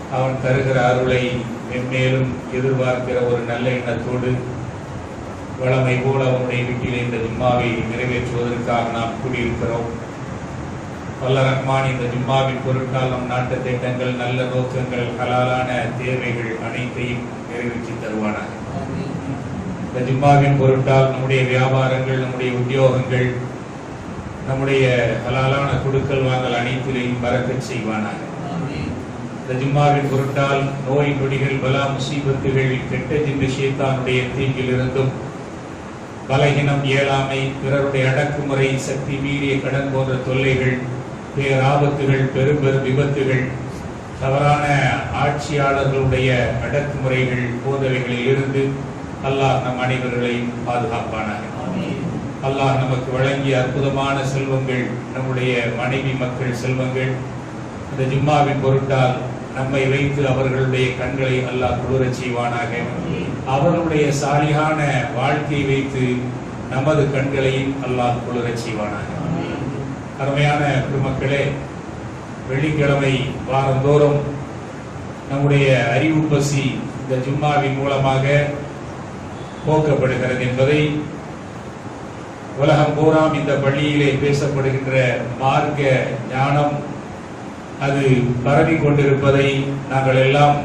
அவன் தருகிற அருளை மென்மேலும் எதிர்பார்க்கிற ஒரு நல்ல எண்ணத்தோடு வளமை போல அவனுடைய வீட்டில் இந்த ஜும்மாவை நிறைவேற்றுவதற்காக நாம் கூடியிருக்கிறோம் வல்ல ரஹ்மான் இந்த ஜும்மாவின் பொருட்கள் நம் நாட்டு திட்டங்கள் நல்ல நோக்கங்கள் ஹலாலான தேவைகள் அனைத்தையும் நிறைவேற்றி தருவானாக இந்த ஜும்மாவின் பொருட்டால் நம்முடைய வியாபாரங்கள் நம்முடைய உத்தியோகங்கள் நம்முடைய ஹலாலான குடுக்கல் வாங்கல் அனைத்திலையும் பறக்கச் செய்வானாக இந்த ஜும்மாவின் பொருட்டால் நோய் நொடிகள் பலா முசீபத்துகள் கெட்ட ஜிந்த ஷேத்தானுடைய தீங்கிலிருந்தும் பலகீனம் இயலாமை பிறருடைய அடக்குமுறை சக்தி மீறிய கடன் போன்ற தொல்லைகள் பேராபத்துகள் பெரும் பெரும் விபத்துகள் தவறான ஆட்சியாளர்களுடைய அடக்குமுறைகள் போன்றவைகளில் இருந்து அல்லாஹ் நம் அனைவர்களையும் பாதுகாப்பானாக அல்லாஹ் நமக்கு வழங்கிய அற்புதமான செல்வங்கள் நம்முடைய மனைவி மக்கள் செல்வங்கள் இந்த ஜும்மாவின் பொருட்டால் நம்மை வைத்து அவர்களுடைய கண்களை அல்லாஹ் குளிரச் செய்வானாக அவர்களுடைய சாலிகான வாழ்க்கை வைத்து நமது கண்களையும் அல்லாஹ் குளிரச் செய்வானாக அருமையான பெருமக்களே வெள்ளிக்கிழமை வாரந்தோறும் நம்முடைய அறிவு பசி இந்த ஜும்மாவின் மூலமாக போக்கப்படுகிறது என்பதை உலகம் பூராம் இந்த பள்ளியிலே பேசப்படுகின்ற மார்க்க ஞானம் அது பரவி கொண்டிருப்பதை நாங்கள் எல்லாம்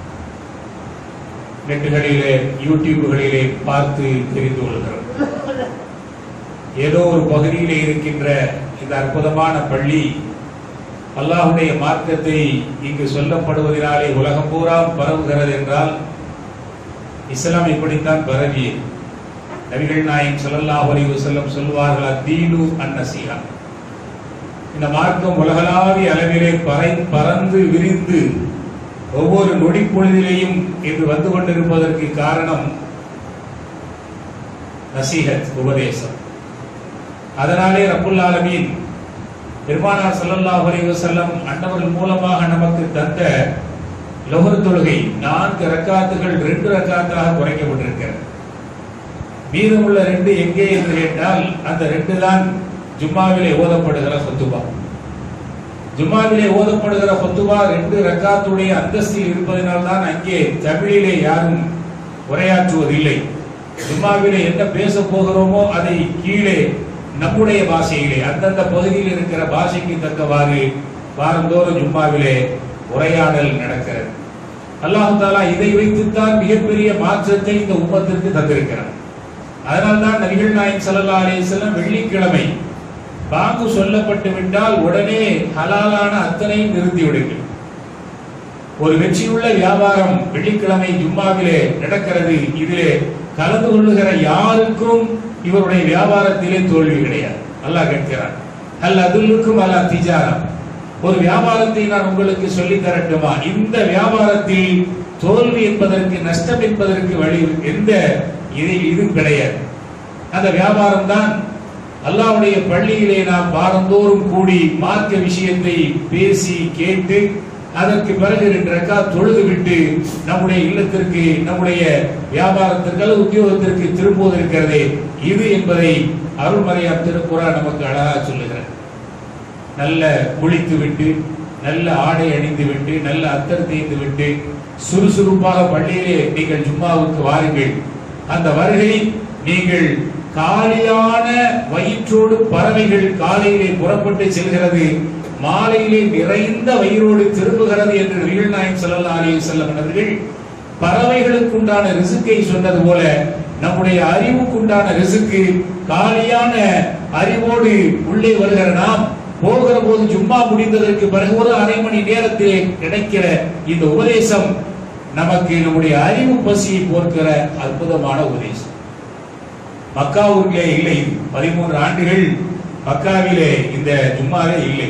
நெட்டுகளிலே யூடியூப்களிலே பார்த்து தெரிந்து கொள்கிறோம் ஏதோ ஒரு பகுதியிலே இருக்கின்ற இந்த அற்புதமான பள்ளி அல்லாஹுடைய மார்க்கத்தை இங்கு சொல்லப்படுவதனாலே உலகம் பூராம் பரவுகிறது என்றால் இஸ்லாம் இப்படித்தான் பரவியது நபிகள் நாயகம் ஸல்லல்லாஹு அலைஹி வஸல்லம் சொல்வார்கள் அத்தீனு அன்னசீஹா இந்த மார்க்கம் உலகளாவிய அளவிலே பறை பறந்து விரிந்து ஒவ்வொரு நொடி பொழுதிலேயும் இன்று வந்து கொண்டிருப்பதற்கு காரணம் நசீஹத் உபதேசம் அதனாலே ரப்புல் ஆலமீன் பெருமானார் ஸல்லல்லாஹு அலைஹி வஸல்லம் அன்னவர்கள் மூலமாக நமக்கு தந்த லோகர் தொழுகை நான்கு ரக்காத்துகள் ரெண்டு ரக்காத்தாக குறைக்கப்பட்டிருக்கிறது மீதமுள்ள ரெண்டு எங்கே என்று கேட்டால் அந்த ரெண்டு தான் ஜும்மாவிலே ஓதப்படுகிற ஹுத்துபா ஜும்மாவிலே ஓதப்படுகிற ஹுத்துபா ரெண்டு ரக்காத்துடைய அந்தஸ்தில் இருப்பதனால் தான் அங்கே தமிழிலே யாரும் உரையாற்றுவதில்லை ஜும்மாவிலே என்ன பேச போகிறோமோ அதை கீழே நம்முடைய பாஷையிலே அந்தந்த பகுதியில் இருக்கிற பாஷைக்கு தக்கவாறு வாரந்தோறும் ஜும்மாவிலே உரையாடல் நடக்கிறது அல்லாஹு தாலா இதை வைத்துத்தான் மிகப்பெரிய மாற்றத்தை இந்த உம்மத்திற்கு தந்திருக்கிறார் அதனால்தான் நபிகள் நாயகம் ஸல்லல்லாஹு அலைஹி வஸல்லம் வெள்ளிக்கிழமை பாங்கு சொல்லப்பட்டு விட்டால் உடனே ஹலாலான அத்தனையும் நிறுத்தி விடுங்கள் ஒரு வெற்றியுள்ள வியாபாரம் வெள்ளிக்கிழமை ஜும்மாவிலே நடக்கிறது இதிலே கலந்து கொள்ளுகிற யாருக்கும் இவருடைய வியாபாரத்திலே தோல்வி கிடையாது அல்லாஹ் கேட்கிறார் அல் அதுல்லுக்கும் அல்லா திஜாரம் ஒரு வியாபாரத்தை நான் உங்களுக்கு சொல்லி தரட்டுமா இந்த வியாபாரத்தில் தோல்வி என்பதற்கு நஷ்டம் என்பதற்கு வழி எந்த இது இதுவும் கிடையாது அந்த வியாபாரம் தான் அல்லாஹ்வுடைய பள்ளியிலே நாம் வாரந்தோறும் கூடி மார்க்க விஷயத்தை பேசி கேட்டு அதற்கு பிறகு ரெண்டு ரக்கா தொழுது விட்டு நம்முடைய இல்லத்திற்கு நம்முடைய வியாபாரத்திற்கு அல்லது உத்தியோகத்திற்கு திரும்புவது இருக்கிறதே இது என்பதை அருள்மறையார் திருக்குறள் நமக்கு அழகா சொல்லுகிறார் நல்ல குளித்து விட்டு நல்ல ஆடை அணிந்து விட்டு நல்ல அத்தர் தேய்ந்து விட்டு சுறுசுறுப்பாக பள்ளியிலே நீங்கள் ஜும்மாவுக்கு வாருங்கள் அந்த வருகை நீங்கள் காலியான வயிற்றோடு பறவைகள் காலையிலே புறப்பட்டு செல்கிறது மாலையிலே நிறைந்த வயிறோடு திரும்புகிறது என்று நபிகள் நாயகம் ஸல்லல்லாஹு அலைஹி வஸல்லம் அவர்கள் பறவைகளுக்குண்டான ரிசுக்கை சொன்னது போல நம்முடைய அறிவுக்குண்டான ரிசுக்கு காலியான அறிவோடு உள்ளே வருகிற நாம் போகிற போது ஜும்மா முடிந்ததற்கு பிறகு ஒரு அரை மணி நேரத்திலே கிடைக்கிற இந்த உபதேசம் நமக்கு நம்முடைய அறிவு பசியை போர்க்கிற அற்புதமான உபதேசம் மக்காவுக்கே இல்லை இது பதிமூன்று ஆண்டுகள் மக்காவிலே இந்த ஜும்மாவே இல்லை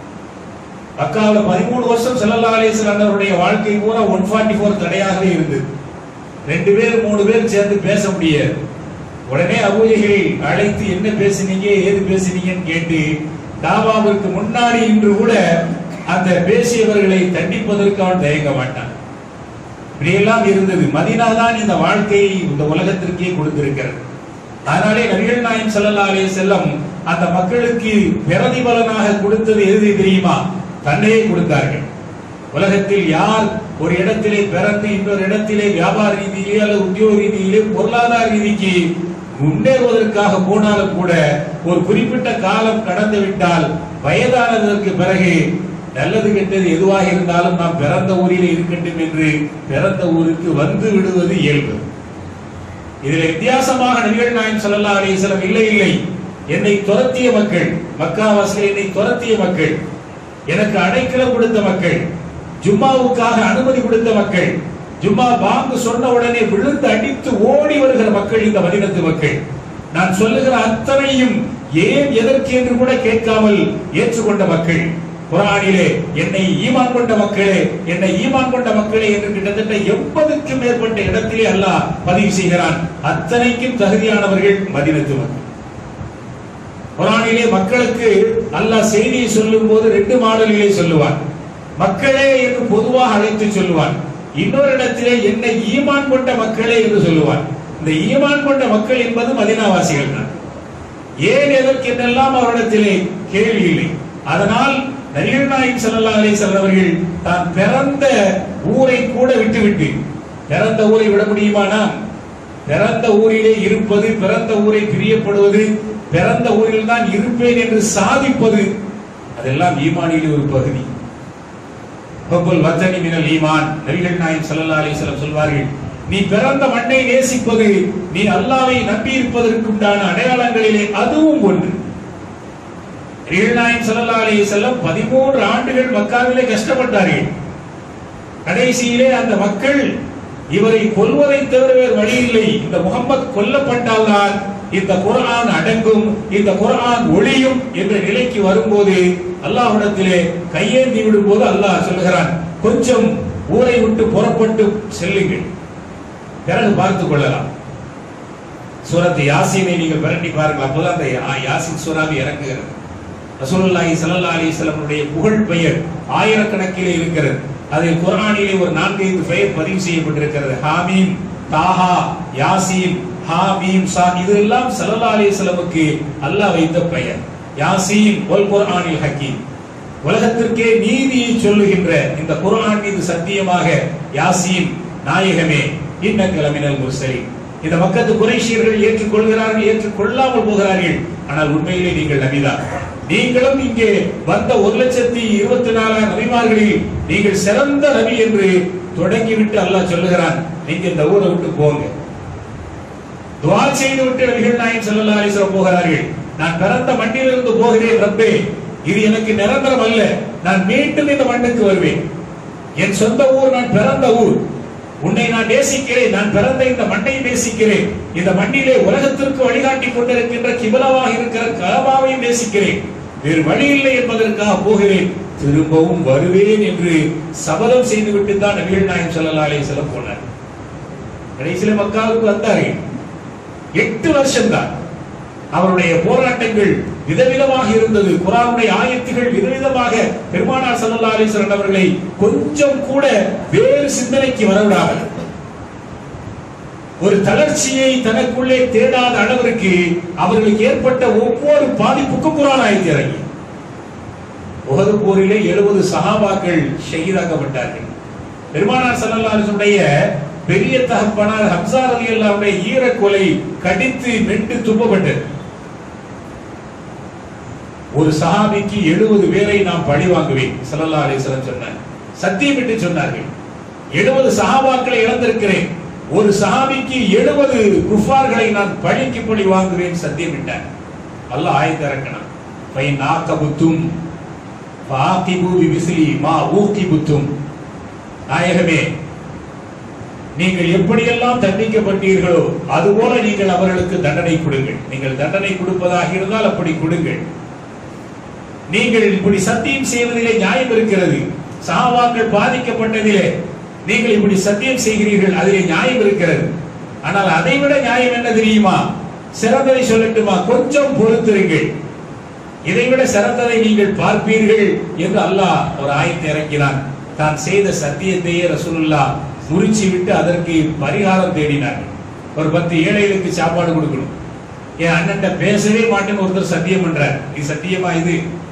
மக்காவில் பதிமூணு வருஷம் செல்லல்லா அலிஸ்லாம் அவருடைய வாழ்க்கை பூரா ஒன் ஃபார்ட்டி ஃபோர் தடையாகவே இருந்தது ரெண்டு பேர் மூணு பேர் சேர்ந்து பேச முடியாது உடனே அபூஜைகள் அழைத்து என்ன பேசுனீங்க ஏது பேசுனீங்கன்னு கேட்டு தாபாவிற்கு முன்னாடி இன்று கூட அந்த பேசியவர்களை தண்டிப்பதற்கு அவன் தயங்க மாட்டான் இப்படியெல்லாம் இருந்தது மதினா தான் இந்த வாழ்க்கையை இந்த உலகத்திற்கே கொடுத்திருக்கிறது அதனாலே நபிகள் நாயம் ஸல்லல்லாஹு அலைஹி செல்லம் அந்த மக்களுக்கு பிரதிபலனாக கொடுத்தது எது தெரியுமா தன்னையே கொடுத்தார்கள் உலகத்தில் யார் ஒரு இடத்திலே பிறந்து இன்னொரு இடத்திலே வியாபார ரீதியிலே அல்லது உத்தியோக ரீதியிலே பொருளாதார ரீதிக்கு முன்னேறுவதற்காக போனாலும் கூட ஒரு குறிப்பிட்ட காலம் கடந்து விட்டால் வயதானதற்கு பிறகு நல்லது கெட்டது எதுவாக இருந்தாலும் நாம் பிறந்த ஊரில் இருக்கட்டும் என்று பிறந்த ஊருக்கு வந்து விடுவது இயல்பு இதில் வித்தியாசமாக நபிகள் நாயகம் ஸல்லல்லாஹு அலைஹி வஸல்லம் இல்லை இல்லை என்னை துரத்திய மக்கள் மக்காவாசில் என்னை துரத்திய மக்கள் எனக்கு அடைக்கலம் கொடுத்த மக்கள் ஜும்மாவுக்காக அனுமதி கொடுத்த மக்கள் ஜும்மா பாங்கு சொன்ன உடனே விழுந்து அடித்து ஓடி வருகிற மக்கள் இந்த மதினத்து மக்கள் நான் சொல்லுகிற அத்தனையும் ஏன் எதற்கு என்று கூட கேட்காமல் ஏற்றுக்கொண்ட மக்கள் குரானிலே என்னை ஈமான் கொண்ட மக்களே என்னை ஈமான் கொண்ட மக்களே என்று கிட்டத்தட்ட எண்பதுக்கும் மேற்பட்ட இடத்திலே அல்லாஹ் பதிவு செய்கிறான் அத்தனைக்கும் தகுதியானவர்கள் மதினத்து மக்கள் குரானிலே மக்களுக்கு அல்லாஹ் செய்தியை சொல்லும் போது ரெண்டு மாடலிலே சொல்லுவான் மக்களே என்று பொதுவாக அழைத்து சொல்லுவான் இன்னொரு இடத்திலே என்னை ஈமான் கொண்ட மக்களே என்று சொல்லுவான் இந்த ஈமான் கொண்ட மக்கள் என்பது மதினாவாசிகள் தான் ஏன் எதற்கு என்றெல்லாம் அவரிடத்திலே கேள்வி இல்லை அதனால் நபிகள் நாயகம் ஸல்லல்லாஹு அலைஹி வஸல்லம் அவர்கள் தான் பிறந்த ஊரை கூட விட்டுவிட்டு பிறந்த ஊரை விட முடியுமானா பிறந்த ஊரிலே இருப்பது பிறந்த ஊரை பிரியப்படுவது பிறந்த ஊரில் தான் இருப்பேன் என்று சாதிப்பது அதெல்லாம் ஈமானிலே ஒரு பகுதி ஹுப்புல் வத்தனி மினல் ஈமான் நபிகள் நாயகம் ஸல்லல்லாஹு அலைஹி வஸல்லம் சொல்வார்கள் நீ பிறந்த மண்ணை நேசிப்பது நீ அல்லாவை நம்பி இருப்பதற்கு உண்டான அடையாளங்களிலே அதுவும் ஒன்று நபிகள் நாயகம் ஸல்லல்லாஹு அலைஹி வஸல்லம் 13 ஆண்டுகள் மக்காவிலே கஷ்டப்பட்டார்கள் கடைசியிலே அந்த மக்கள் இவரை கொல்வதை தவிர வேறு வழி இல்லை இந்த முகம்மது கொல்லப்பட்டால்தான் இந்த குர்ஆன் அடங்கும் இந்த குர்ஆன் ஒளியும் என்ற நிலைக்கு வரும்போது அல்லாஹ்விடத்திலே கையேந்தி விடும்போது அல்லாஹ் சொல்லுகிறான் கொஞ்சம் ஊரை விட்டு புறப்பட்டு செல்லுங்கள் பிறகு பார்த்துக் கொள்ளலாம் சூரத் யாசீனை நீங்கள் பிரட்டி பாருங்கள் அப்போதான் அந்த யா- யாசீன் சூறாவை இறங்குகிறது ரசூலுல்லாஹி ஸல்லல்லாஹு அலைஹி வஸல்லமுடைய புகழ் பெயர் ஆயிரக்கணக்கிலே இருக்கிறது அதில் குர்ஆனிலே ஒரு நான்கைந்து பெயர் பதிவு செய்யப்பட்டிருக்கிறது ஹாமீம் தாஹா யாசீன் ஹாமீம் சா இதெல்லாம் ஸல்லல்லாஹு அலைஹி வஸல்லமுக்கு அல்லாஹ் வைத்த பெயர் யாசீன் வல் குர்ஆனில் ஹக்கீம் உலகத்திற்கே நீதியை சொல்லுகின்ற இந்த குர்ஆன் மீது சத்தியமாக யாசீன் நாயகமே இன்னக்கல மினல் முர்சலின் இந்த மக்கத்து குறைஷியர்கள் ஏற்றுக்கொள்கிறார்கள் ஏற்றுக்கொள்ளாமல் போகிறார்கள் ஆனால் உண்மையிலே நீங்கள் நபிதான் நீங்களும் இங்கே வந்த ஒரு லட்சத்தி இருபத்தி நாலாயிரம் நபிமார்களில் நீங்கள் சிறந்த நபி என்று தொடங்கிவிட்டு அல்லாஹ் சொல்லுகிறான் நீங்க இந்த ஊரை விட்டு போங்க துவா செய்து விட்டு நபிகள் நாயகம் ஸல்லல்லாஹு அலைஹி வஸல்லம் போகிறார்கள் நான் பிறந்த மண்ணிலிருந்து போகிறேன் ரப்பே இது எனக்கு நிரந்தரம் அல்ல நான் மீண்டும் இந்த மண்ணுக்கு வருவேன் என் சொந்த ஊர் நான் பிறந்த ஊர் உன்னை நான் நேசிக்கிறேன் நான் பிறந்த இந்த மண்ணை நேசிக்கிறேன் இந்த மண்ணிலே உலகத்திற்கு வழிகாட்டி கொண்டிருக்கின்ற கிபலவாக இருக்கிற கலபாவையும் நேசிக்கிறேன் வேறு வழி இல்லை என்பதற்காக போகிறேன் திரும்பவும் வருவேன் என்று சபதம் செய்துவிட்டு தான் நபிகள் நாயகம் ஸல்லல்லாஹு அலைஹி வஸல்லம் போனார் கடைசியில மக்காவுக்கு வந்தார்கள் எட்டு வருஷம்தான் அவருடைய போராட்டங்கள் விதவிதமாக இருந்தது குரானுடைய ஆயத்துகள் விதவிதமாக பெருமானார் ஸல்லல்லாஹு அலைஹி வஸல்லம் அவர்களை கொஞ்சம் கூட வேறு சிந்தனைக்கு வரவிடாமல் ஒரு தளர்ச்சியை தனக்குள்ளே தேடாத அளவிற்கு அவர்களுக்கு ஏற்பட்ட ஒவ்வொரு பாதிப்புக்கும் குரான் ஆயத்து இறங்கி உகது போரிலே எழுபது சஹாபாக்கள் ஷஹீதாக்கப்பட்டார்கள் பெருமானார் ஸல்லல்லாஹு அலைஹி வஸல்லுடைய பெரிய தகப்பனார் ஹம்சா ரலியல்லாஹுடைய ஈரக்கொலை கடித்து மென்று துப்பப்பட்டது ஒரு சஹாபிக்கு எழுபது பேரை நாம் பழி வாங்குவேன் ஸல்லல்லாஹு அலைஹி வஸல்லம் சொன்னார் சத்தியமிட்டு சொன்னார்கள் எழுபது சஹாபாக்களை இழந்திருக்கிறேன் ஒரு சஹாபிக்கு எழுபது குஃபார்களை நான் பழிக்கு பழி வாங்குவேன் சத்தியமிட்டார் அல்லாஹ் ஆயத்து இறக்கணும் ஃபைன் ஆக்கபுத்தும் ஃபாகிபு பிமிஸ்லி மா ஊகிபுத்தும் நாயகமே நீங்கள் எப்படியெல்லாம் தண்டிக்கப்பட்டீர்களோ அதுபோல நீங்கள் அவர்களுக்கு தண்டனை கொடுங்கள் நீங்கள் தண்டனை கொடுப்பதாக இருந்தால் அப்படி கொடுங்கள் நீங்கள் இப்படி சத்தியம் செய்வதிலே நியாயம் இருக்கிறது சஹாபாக்கள் பாதிக்கப்பட்டதிலே நீங்கள் இப்படி சத்தியம் செய்கிறீர்கள் அதிலே நியாயம் இருக்கிறது ஆனால் அதை விட நியாயம் என்ன தெரியுமா சிறந்ததை சொல்லட்டுமா கொஞ்சம் பொறுத்திருங்கள் இதைவிட சிறந்ததை நீங்கள் பார்ப்பீர்கள் என்று அல்லாஹ் ஒரு ஆயத்தை இறக்கினான் தான் செய்த சத்தியத்தையே ரசூலுல்லா முறிச்சு விட்டு அதற்கு பரிகாரம் தேடினார்கள் ஒரு பத்து ஏழைகளுக்கு சாப்பாடு கொடுக்கணும் என் அண்ணன்ட்ட பேசவே மாட்டேன்னு ஒருத்தர் சத்தியம் பண்றார் இது சத்தியமா இது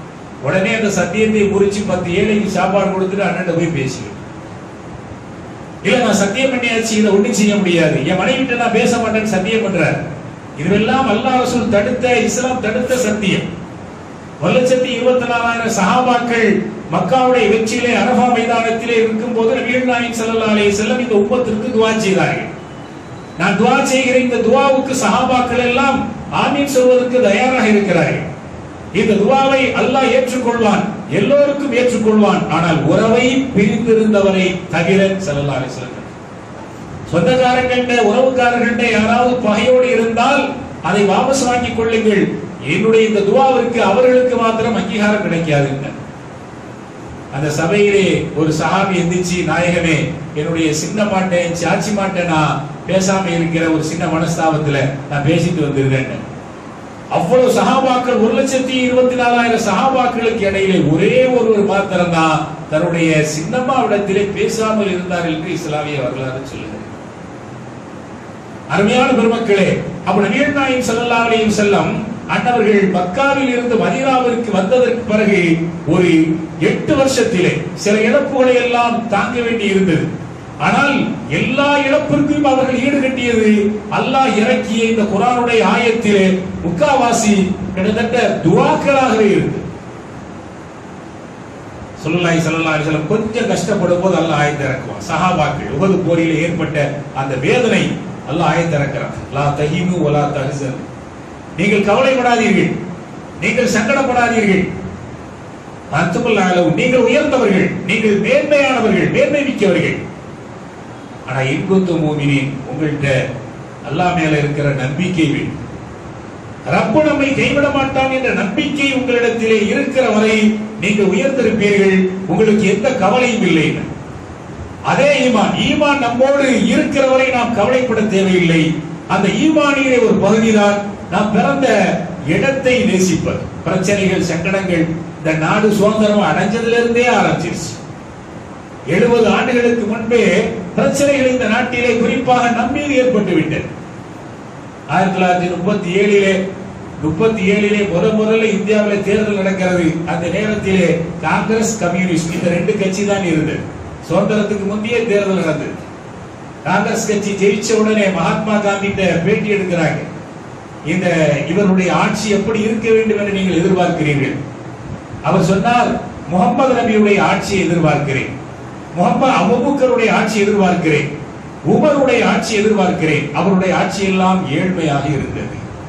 உடனே அந்த சத்தியத்தை முறிச்சு பத்து ஏழைக்கு சாப்பாடு கொடுத்துட்டு அண்ணன் போய் பேசுவேன் இல்ல நான் சத்தியம் பண்ணியாச்சு இதை ஒண்ணும் செய்ய முடியாது என் மனைவிட்ட நான் பேச மாட்டேன்னு சத்தியம் பண்றாரு இதுவெல்லாம் அல்லாஹ் ரசூல் தடுத்த இஸ்லாம் தடுத்த சத்தியம் ஒரு லட்சத்தி இருபத்தி நாலாயிரம் சஹாபாக்கள் மக்காவுடைய வெற்றியிலே அரபா மைதானத்திலே இருக்கும் போது நபிகள் நாயகம் ஸல்லல்லாஹு அலைஹி வஸல்லம் இந்த உம்மத்திற்கு துஆ செய்தார்கள் நான் துஆ செய்கிற இந்த துஆவுக்கு சஹாபாக்கள் எல்லாம் ஆமீன் சொல்வதற்கு தயாராக இருக்கிறார்கள் இந்த துஆவை அல்லாஹ் ஏற்றுக்கொள்வான் எல்லோருக்கும் ஏற்றுக்கொள்வான் ஆனால் உறவை பிரிந்திருந்தவரை தவிர ஸல்லல்லாஹு அலைஹி வஸல்லம் சொந்தக்காரங்கள்ட்ட உறவுக்காரர்கள்ட்ட யாராவது பகையோடு இருந்தால் அதை வாபஸ் வாங்கிக் கொள்ளுங்கள் என்னுடைய இந்த துவாவிற்கு அவர்களுக்கு மாத்திரம் அங்கீகாரம் கிடைக்காதுங்க அந்த சபையிலே ஒரு சஹாபி எந்திரிச்சு நாயகமே என்னுடைய சின்ன மாட்டேன் சாட்சி மாட்டேன் நான் பேசாம இருக்கிற ஒரு சின்ன மனஸ்தாபத்துல நான் பேசிட்டு வந்திருந்தேன் அவ்வளவு சஹாபாக்கள் ஒரு லட்சத்தி இருபத்தி நாலாயிரம் சஹாபாக்களுக்கு இடையிலே ஒரே ஒருவர் மாத்திரம் தான் தன்னுடைய சின்னம்மாவிடத்திலே பேசாமல் இருந்தார் என்று இஸ்லாமிய வரலாறு சொல்லுகிறது அருமையான பெருமக்களே அப்ப நபிகள் நாயகம் ஸல்லல்லாஹு அலைஹி வஸல்லம் அன்னவர்கள் மக்காவில் இருந்து மதீனாவிற்கு வந்ததற்கு பிறகு ஒரு எட்டு வருஷத்திலே சில இழப்புகளை எல்லாம் தாங்க வேண்டி இருந்தது ஆனால் எல்லா இழப்பிற்கும் அவர்கள் ஈடுகட்டியது அல்லாஹ் இறக்கிய இந்த குரானுடைய ஆயத்திலே முக்காவாசி கிட்டத்தட்ட துவாக்களாகவே இருந்தது சொல்லுல்லாஹி ஸல்லல்லாஹு அலைஹி வஸல்லம் கொஞ்சம் கஷ்டப்படும் போது அல்லாஹ் ஆயத்தை இறக்குவான் சஹாபாக்கள் உகது போரிலே ஏற்பட்ட அந்த வேதனை அல்லாஹ் ஆயத்தை இறக்குறான் லா தஹீனு வலா தஹ்சன் நீங்கள் கவலைப்படாதீர்கள் நீங்கள் சங்கடப்படாதீர்கள் அர்த்தமுள்ள அளவு நீங்கள் உயர்ந்தவர்கள் நீங்கள் மேன்மையானவர்கள் மேன்மை மிக்கவர்கள் ஆனா இன்குத்து மூமினின் உங்கள்கிட்ட அல்லாஹ் மேல இருக்கிற நம்பிக்கை வேண்டும் ரப்பு நம்மை கைவிட மாட்டான் என்ற நம்பிக்கை உங்களிடத்திலே இருக்கிற வரை நீங்கள் உயர்ந்திருப்பீர்கள் உங்களுக்கு எந்த கவலையும் இல்லை அதே ஈமான் ஈமான் நம்மோடு இருக்கிற வரை நாம் கவலைப்பட தேவையில்லை அந்த ஈமானிலே ஒரு பகுதிதான் நாம் பிறந்த இடத்தை நேசிப்பது பிரச்சனைகள் சங்கடங்கள் இந்த நாடு சுதந்திரம் அடைஞ்சதுல இருந்தே ஆரம்பிச்சிருச்சு எழுபது ஆண்டுகளுக்கு முன்பே பிரச்சனைகள் இந்த நாட்டிலே குறிப்பாக நம்மீது ஏற்பட்டு விட்டது ஆயிரத்தி தொள்ளாயிரத்தி முப்பத்தி ஏழிலே முப்பத்தி ஏழிலே முத முதல்ல இந்தியாவிலே தேர்தல் நடக்கிறது அந்த நேரத்திலே காங்கிரஸ் கம்யூனிஸ்ட் இந்த ரெண்டு கட்சி தான் இருந்தது சுதந்திரத்துக்கு முந்தைய தேர்தல் நடந்தது காங்கிரஸ் கட்சி ஜெயிச்ச உடனே மகாத்மா காந்தி பேட்டி எடுக்கிறாங்க இந்த இவருடைய ஆட்சி எப்படி இருக்க வேண்டும் என்று நீங்கள் எதிர்பார்க்கிறீர்கள் அவர் சொன்னார் முகமது நபியுடைய ஆட்சியை எதிர்பார்க்கிறேன் முகமது அபுபக்கருடைய ஆட்சி எதிர்பார்க்கிறேன் உமருடைய ஆட்சி எதிர்பார்க்கிறேன் அவருடைய ஆட்சி எல்லாம் ஏழ்மையாக இருந்தது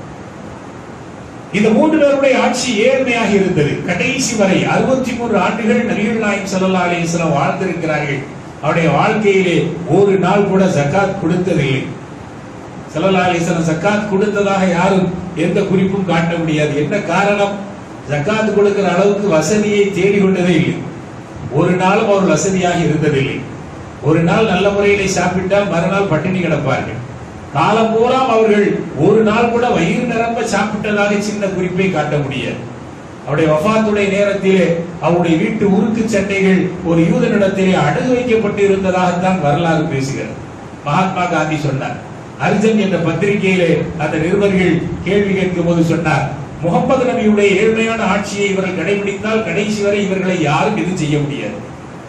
இந்த மூன்று பேருடைய ஆட்சி ஏழ்மையாக இருந்தது கடைசி வரை அறுபத்தி மூன்று ஆண்டுகள் நபிகள் நாயகம் ஸல்லல்லாஹு அலைஹி வஸல்லம் வாழ்ந்திருக்கிறார்கள் அவருடைய வாழ்க்கையிலே ஒரு நாள் கூட ஜகாத் கொடுத்ததில்லை ஸல்லல்லாஹு அலைஹி வஸல்லம் ஜகாத் கொடுத்ததாக யாரும் எந்த குறிப்பும் காட்ட முடியாது என்ன காரணம் ஜகாத் கொடுக்கிற அளவுக்கு வசதியை தேடி கொண்டதே இல்லை ஒரு நாளும் அவர் வசதியாக இருந்ததில்லை ஒரு நாள் நல்ல முறையிலே சாப்பிட்டால் மறுநாள் பட்டினி கிடப்பார்கள் காலம் பூராம் அவர்கள் ஒரு நாள் கூட வயிறு நிரம்ப சாப்பிட்டதாக சின்ன குறிப்பை காட்ட முடியாது அவருடைய வஃபாத்துடைய நேரத்திலே அவருடைய வீட்டு உருக்கு சட்டைகள் ஒரு யூதனிடத்திலே அடகு வைக்கப்பட்டு இருந்ததாகத்தான் வரலாறு பேசுகிறது மகாத்மா காந்தி சொன்னார் அர்ஜன் என்ற பத்திரிகையிலே அந்த நிருபர்கள் கேள்வி கேட்கும் போது சொன்னார் முகமது நபியுடைய ஏழ்மையான ஆட்சியை இவர்கள் கடைபிடித்தால் கடைசி வரை இவர்களை யாரும் எதுவும் செய்ய முடியாது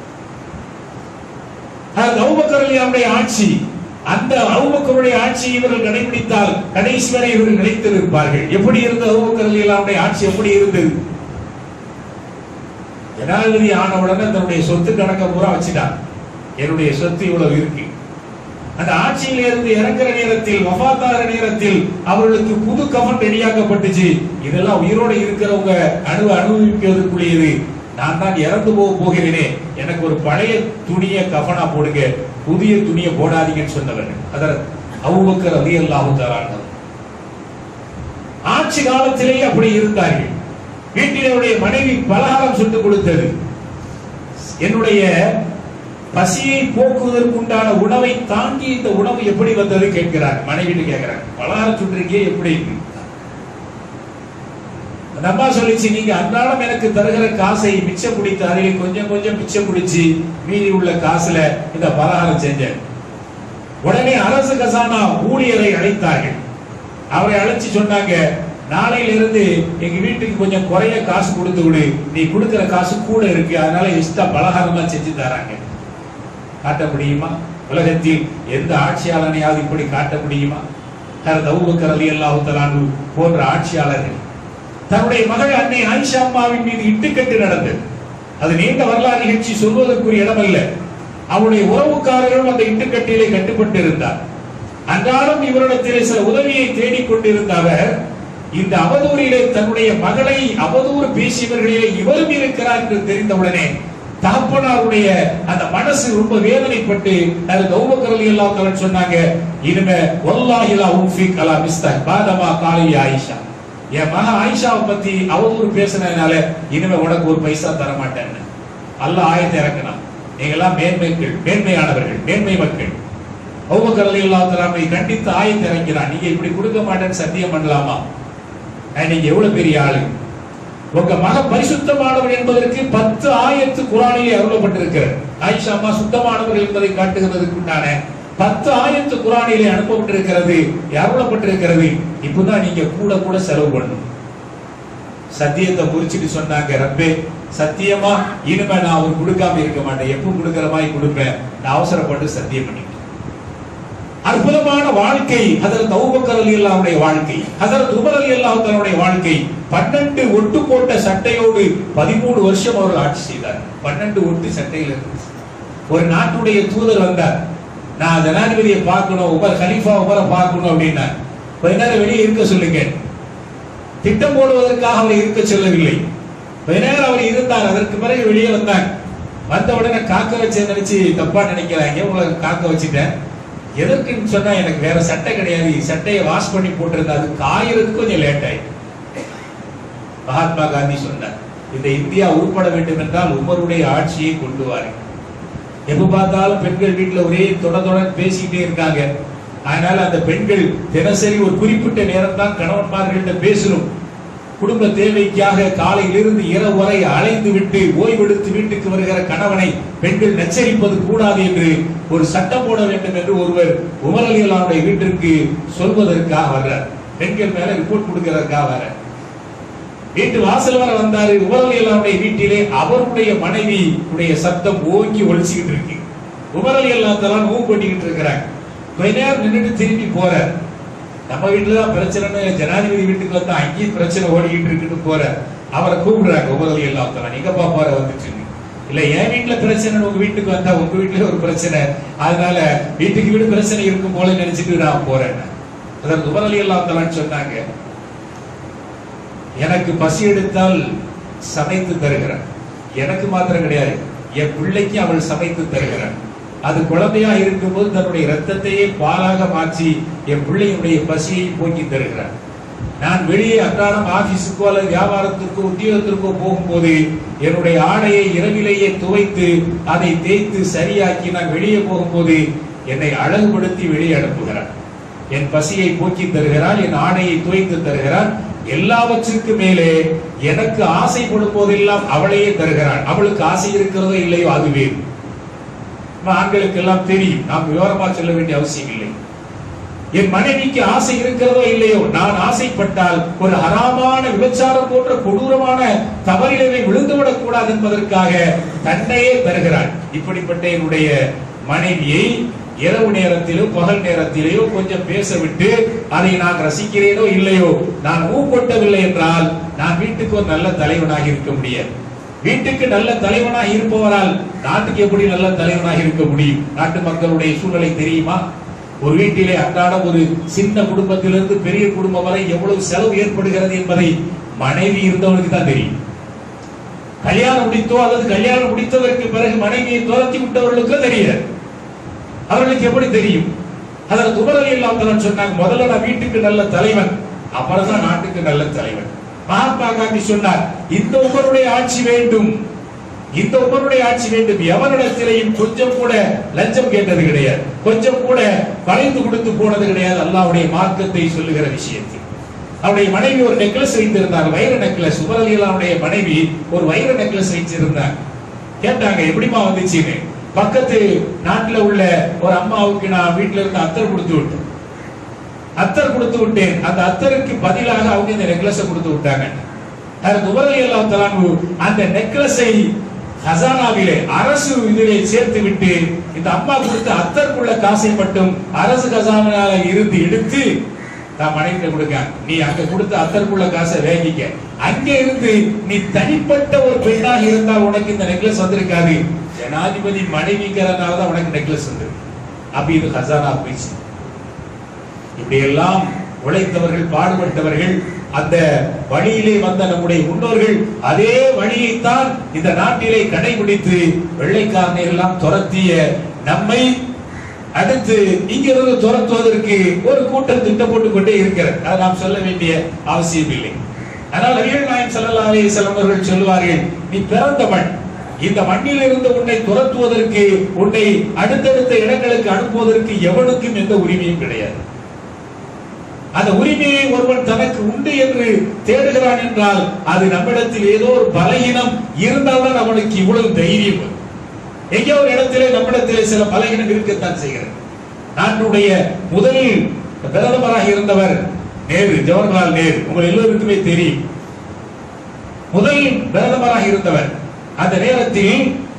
அபூபக்கருடைய ஆட்சி அந்த அபூபக்கருடைய ஆட்சி இவர்கள் கடைபிடித்தால் கடைசி வரை இவர்கள் நிலைத்திருப்பார்கள் எப்படி இருந்த அபூபக்கருடைய ஆட்சி எப்படி இருந்தது ஜனாதிபதி ஆன உடனே தன்னுடைய சொத்து கணக்க பூரா வச்சுட்டார் என்னுடைய சொத்து இவ்வளவு இருக்கு அந்த ஆட்சியில் இருந்து இறங்குற நேரத்தில் வஃபாத்தாகிற நேரத்தில் அவர்களுக்கு புது கஃன் ரெடியாக்கப்பட்டுச்சு இதெல்லாம் உயிரோட இருக்கிறவங்க அணு அனுபவிப்பதற்குரியது நான் தான் இறந்து போக போகிறேனே எனக்கு ஒரு பழைய துணிய கஃனா போடுங்க புதிய துணியை போடாதீங்கன்னு சொன்னவர் அதர் அவுபக்கர் ரதி அல்லாஹு ஆட்சி காலத்திலேயே அப்படி இருந்தார்கள் வீட்டினுடைய மனைவி பலகாரம் சுட்டு கொடுத்தது என்னுடைய பசியை போக்குவதற்கு உண்டான உணவை தாங்கி இந்த உணவு எப்படி வந்தது கேட்கிறார் மனைவிட்டு கேட்கிறார் பலகாரம் சுட்டிருக்கே எப்படி அந்த அம்மா சொல்லிச்சு நீங்க அன்றாடம் எனக்கு தருகிற காசை மிச்சம் பிடித்து அதில் கொஞ்சம் கொஞ்சம் மிச்சம் பிடிச்சு மீதி உள்ள காசுல இந்த பலகாரம் செஞ்சேன் உடனே அரசு கசானா ஊழியரை அழைத்தார்கள் அவரை அழைச்சு சொன்னாங்க நாளையில இருந்து எங்க வீட்டுக்கு கொஞ்சம் குறைய காசு கொடுத்து விடு நீ கொடுக்கிற காசு கூட இருக்கு அதனால எக்ஸ்ட்ரா பலகாரமா செஞ்சு தராங்க காட்ட முடியுமா உலகத்தில் எந்த ஆட்சியாளனையாவது இப்படி காட்ட முடியுமா தவுபக்கர் அலி அல்லாஹு தலானு போன்ற ஆட்சியாளர்கள் தன்னுடைய மகள் அன்னை ஆயிஷா அம்மாவின் மீது இட்டுக்கட்டு நடந்தது அது நீண்ட வரலாறு நிகழ்ச்சி சொல்வதற்குரிய இடம் அல்ல அவருடைய உறவுக்காரர்களும் அந்த இட்டுக்கட்டிலே கட்டுப்பட்டு இருந்தார் அன்றாடம் இவரிடத்திலே சில உதவியை தேடிக் கொண்டிருந்த அவர் இந்த அவதூறிலே தன்னுடைய மகளை அவதூறு பேசியவர்களிலே இவரும் இருக்கிறார் என்று தெரிந்தவுடனே தகப்பனாருடைய அந்த மனசு ரொம்ப வேதனைப்பட்டு அது கௌபக்கரலி எல்லாம் தலன் சொன்னாங்க இனிமே வல்லாஹிலா உஃபிக் அலா மிஸ்தா பாதமா காலி ஆயிஷா என் மக ஆயிஷாவை பத்தி அவதூறு பேசினதுனால இனிமே உனக்கு ஒரு பைசா தர மாட்டேன்னு அல்லாஹ் ஆயத்தை இறக்கணும் நீங்கெல்லாம் மேன்மைகள் மேன்மையானவர்கள் மேன்மை மக்கள் அவுபக்கர் அலி அல்லா தலாமை கண்டித்து ஆயத்தை இறக்கிறான் நீங்க இப்படி கொடுக்க மாட்டேன்னு சத்தியம் பண்ணலாமா அஹ் நீங்க எவ்வளவு பெரிய ஆளு உங்க மக பரிசுத்தமானவர் என்பதற்கு பத்து ஆயத்து குரானிலே அருளப்பட்டிருக்கிறது ஆயிஷா அம்மா சுத்தமானவர் என்பதை காட்டுகிறதுக்கு உண்டான பத்து ஆயத்து குரானிலே அனுப்பப்பட்டிருக்கிறது அருளப்பட்டிருக்கிறது இப்பதான் நீங்க கூட கூட செலவு பண்ணணும் சத்தியத்தை குறிச்சிட்டு சொன்னாங்க ரப்பே சத்தியமா இனிமே நான் அவர் கொடுக்காம இருக்க மாட்டேன் எப்போ கொடுக்கிற மாதிரி கொடுப்பேன் நான் அவசரப்பட்டு சத்தியம் பண்ணிட்டேன் அற்புதமான வாழ்க்கை ஹதரத் அபூபக்கர் அலி அல்லாஹ்வுடைய வாழ்க்கை ஹதரத் உமர் அலி அல்லாஹ் தன்னுடைய வாழ்க்கை பன்னெண்டு ஒட்டு போட்ட சட்டையோடு பதிமூணு வருஷம் அவர் ஆட்சி செய்தார் பன்னெண்டு ஒட்டு சட்டையில் இருந்துச்சு ஒரு நாட்டுடைய தூதர் வந்தார் நான் ஜனாதிபதியை பார்க்கணும் உமர் கலீஃபா உமரை பார்க்கணும் அப்படின்னா கொஞ்ச நேரம் வெளியே இருக்க சொல்லுங்க திட்டம் போடுவதற்காக அவரை இருக்க சொல்லவில்லை கொஞ்ச நேரம் அவர் இருந்தார் அதற்கு பிறகு வெளியே வந்தாங்க வந்த உடனே காக்க வச்சேன் நினைச்சு தப்பா நினைக்கிறாங்க உங்களை காக்க வச்சுட்டேன் எதற்குன்னு சொன்னா எனக்கு வேற சட்டை கிடையாது சட்டையை வாஷ் பண்ணி போட்டிருந்தா அது காயறதுக்கு கொஞ்சம் லேட் ஆயிடுச்சு மகாத்மா காந்தி சொன்னார் இந்த இந்தியா உருப்பட வேண்டும் என்றால் உமருடைய ஆட்சியை கொண்டு வாருங்கள் எப்ப பார்த்தாலும் பெண்கள் வீட்டுல ஒரே தொட தொட பேசிக்கிட்டே இருக்காங்க அதனால அந்த பெண்கள் தினசரி ஒரு குறிப்பிட்ட நேரம் தான் கணவன்மார்கள்ட்ட பேசணும் குடும்ப தேவைக்காக காலையிலிருந்து இரவு வரை அலைந்து விட்டு ஓய்வெடுத்து வீட்டுக்கு வருகிற கணவனை பெண்கள் நச்சரிப்பது கூடாது என்று ஒரு சட்டம் போட வேண்டும் என்று ஒருவர் உமரலியலாவுடைய வீட்டிற்கு சொல்வதற்காக வர்றார் பெண்கள் மேல ரிப்போர்ட் கொடுக்கிறதுக்காக வர்றார் வீட்டு வாசல் வர வந்தாரு உமரலியலாவுடைய வீட்டிலே அவருடைய மனைவி உடைய சத்தம் ஓங்கி ஒழிச்சுக்கிட்டு இருக்கு உமரலி எல்லாத்தெல்லாம் நோவு பண்ணிக்கிட்டு இருக்கிறாங்க கொஞ்ச நேரம் நின்றுட்டு திரும்பி போறார் நம்ம வீட்டுல தான் பிரச்சனைன்னு ஜனாதிபதி வீட்டுக்கு வந்தா அங்கேயும் பிரச்சனை ஓடிக்கிட்டு இருக்குன்னு போற அவரை கூப்பிடுறாங்க உமரலி எல்லாத்தெல்லாம் எங்கப்பா போற வந்துச்சு இல்ல என் வீட்டுல பிரச்சனை உங்க வீட்டுக்கு வந்தா உங்க வீட்டுல ஒரு பிரச்சனை அதனால வீட்டுக்கு வீடு பிரச்சனை இருக்கும் போல நினைச்சிட்டு நான் போறேன் அதற்கு உமரலி எல்லாத்தெல்லாம் சொன்னாங்க எனக்கு பசி எடுத்தால் சமைத்து தருகிறான் எனக்கு மாத்திரம் கிடையாது என் பிள்ளைக்கு அவள் சமைத்து தருகிறான் அது குழந்தையா இருக்கும்போது தன்னுடைய ரத்தத்தையே பாலாக மாற்றி என் பிள்ளையுடைய பசியை போக்கி தருகிறான் நான் வெளியே அன்றாடம் ஆபீஸுக்கோ அல்லது வியாபாரத்திற்கோ உத்தியோகத்திற்கோ போகும்போது என்னுடைய ஆடையை இரவிலேயே துவைத்து அதை தேய்த்து சரியாக்கி நான் வெளியே போகும்போது என்னை அழகுபடுத்தி வெளியே அனுப்புகிறான் என் பசியை போக்கி தருகிறாள் என் ஆடையை துவைத்து தருகிறாள் எல்லாவற்றுக்கு மேலே எனக்கு ஆசைப்படும் போதெல்லாம் அவளையே தருகிறாள் அவளுக்கு ஆசை இருக்கிறதோ இல்லையோ அது வேறு நம்ம ஆண்களுக்கு எல்லாம் தெரியும் நாம் விவரமா சொல்ல வேண்டிய அவசியம் இல்லை என் மனைவிக்கு ஆசை இருக்கிறதோ இல்லையோ நான் ஆசைப்பட்டால் ஒரு ஹராமான விபச்சாரம் போன்ற கொடூரமான தவறிலே விழுந்துவிடக் கூடாது என்பதற்காக தன்னையே தருகிறாள் இப்படிப்பட்ட என்னுடைய மனைவியை இரவு நேரத்திலோ பகல் நேரத்திலேயோ கொஞ்சம் பேச விட்டு அதை நான் ரசிக்கிறேனோ இல்லையோ நான் ஊக்கொட்டவில்லை என்றால் நான் வீட்டுக்கு ஒரு நல்ல தலைவனாக இருக்க முடியாது வீட்டுக்கு நல்ல தலைவனாக இருப்பவரால் நாட்டுக்கு எப்படி நல்ல தலைவனாக இருக்க முடியும் நாட்டு மக்களுடைய சூழ்நிலை தெரியுமா ஒரு வீட்டிலே அன்றாடம் ஒரு சின்ன குடும்பத்திலிருந்து பெரிய குடும்பம் வரை எவ்வளவு செலவு ஏற்படுகிறது என்பதை மனைவி இருந்தவனுக்கு தான் தெரியும் கல்யாணம் முடித்தோ அல்லது கல்யாணம் முடித்ததற்கு பிறகு மனைவியை துரத்தி விட்டவர்களுக்கு தெரியாது அவர்களுக்கு எப்படி தெரியும் அதில் துமரலி இல்லாமல் சொன்னாங்க முதல்ல நான் வீட்டுக்கு நல்ல தலைவன் அப்புறம் தான் நாட்டுக்கு நல்ல தலைவன் மகாத்மா காந்தி சொன்னார் இந்த உமருடைய ஆட்சி வேண்டும் இந்த உமருடைய ஆட்சி வேண்டும் எவனிடத்திலேயும் கொஞ்சம் கூட லஞ்சம் கேட்டது கிடையாது கொஞ்சம் கூட வளைந்து கொடுத்து போனது கிடையாது அல்லாவுடைய மார்க்கத்தை சொல்லுகிற விஷயத்தில் அவருடைய மனைவி ஒரு நெக்லஸ் வைத்திருந்தாங்க வைர நெக்லஸ் உமரலியலாவுடைய மனைவி ஒரு வைர நெக்லஸ் வச்சிருந்தாங்க கேட்டாங்க எப்படிமா வந்துச்சுன்னு பக்கத்து நாட்டுல உள்ள ஒரு அம்மாவுக்கு நான் வீட்டுல இருந்து அத்தர் கொடுத்து விட்டேன் அத்தர் கொடுத்து விட்டேன் அந்த அத்தருக்கு பதிலாக அவங்க இந்த நெக்லஸை கொடுத்து விட்டாங்க அதற்கு உபரலி அல்லாஹ் அந்த நெக்லஸை ஹசானாவிலே அரசு இதிலே சேர்த்து விட்டு இந்த அம்மா கொடுத்த அத்தற்குள்ள காசை மட்டும் அரசு கசானால இருந்து எடுத்து நான் மனைவிட்ட கொடுக்க நீ அங்க கொடுத்த அத்தற்குள்ள காசை வேகிக்க அங்க இருந்து நீ தனிப்பட்ட ஒரு பெண்ணாக இருந்தால் உனக்கு இந்த நெக்லஸ் வந்திருக்காது ஜனாதிபதி மனைவிங்கிறதுனால தான் உனக்கு நெக்லஸ் வந்தது அப்ப இது ஹசானா போயிடுச்சு இப்படி எல்லாம் உழைத்தவர்கள் பாடுபட்டவர்கள் அந்த வழியிலே வந்த நம்முடைய முன்னோர்கள் அதே வழியைத்தான் இந்த நாட்டிலே கடைபிடித்து வெள்ளைக்காரனை எல்லாம் துரத்திய நம்மை அடுத்து இங்கிருந்து துரத்துவதற்கு ஒரு கூட்டம் திட்டம் போட்டுக் கொண்டே இருக்கிறது அதை நாம் சொல்ல வேண்டிய அவசியம் இல்லை ஆனால் நபிகள் நாயகம் ஸல்லல்லாஹு அலைஹி வஸல்லம் அவர்கள் சொல்வார்கள் நீ பிறந்த மண் இந்த மண்ணில் இருந்து உன்னை துரத்துவதற்கு உன்னை அடுத்தடுத்த இடங்களுக்கு அனுப்புவதற்கு எவனுக்கும் எந்த உரிமையும் கிடையாது அந்த உரிமையை ஒருவன் தனக்கு உண்டு என்று தேடுகிறான் என்றால் அது நம்மிடத்தில் ஏதோ ஒரு பலகீனம் இருந்தால்தான் அவனுக்கு இவ்வளவு தைரியம் வரும். எங்கேயோ ஒரு இடத்திலே நம்மிடத்திலே சில பலகீனம் இருக்கத்தான் செய்கிறது நாட்டுடைய முதல் பிரதமராக இருந்தவர் நேரு ஜவஹர்லால் நேரு உங்கள் எல்லோருக்குமே தெரியும் முதல் பிரதமராக இருந்தவர் அந்த நேரத்தில்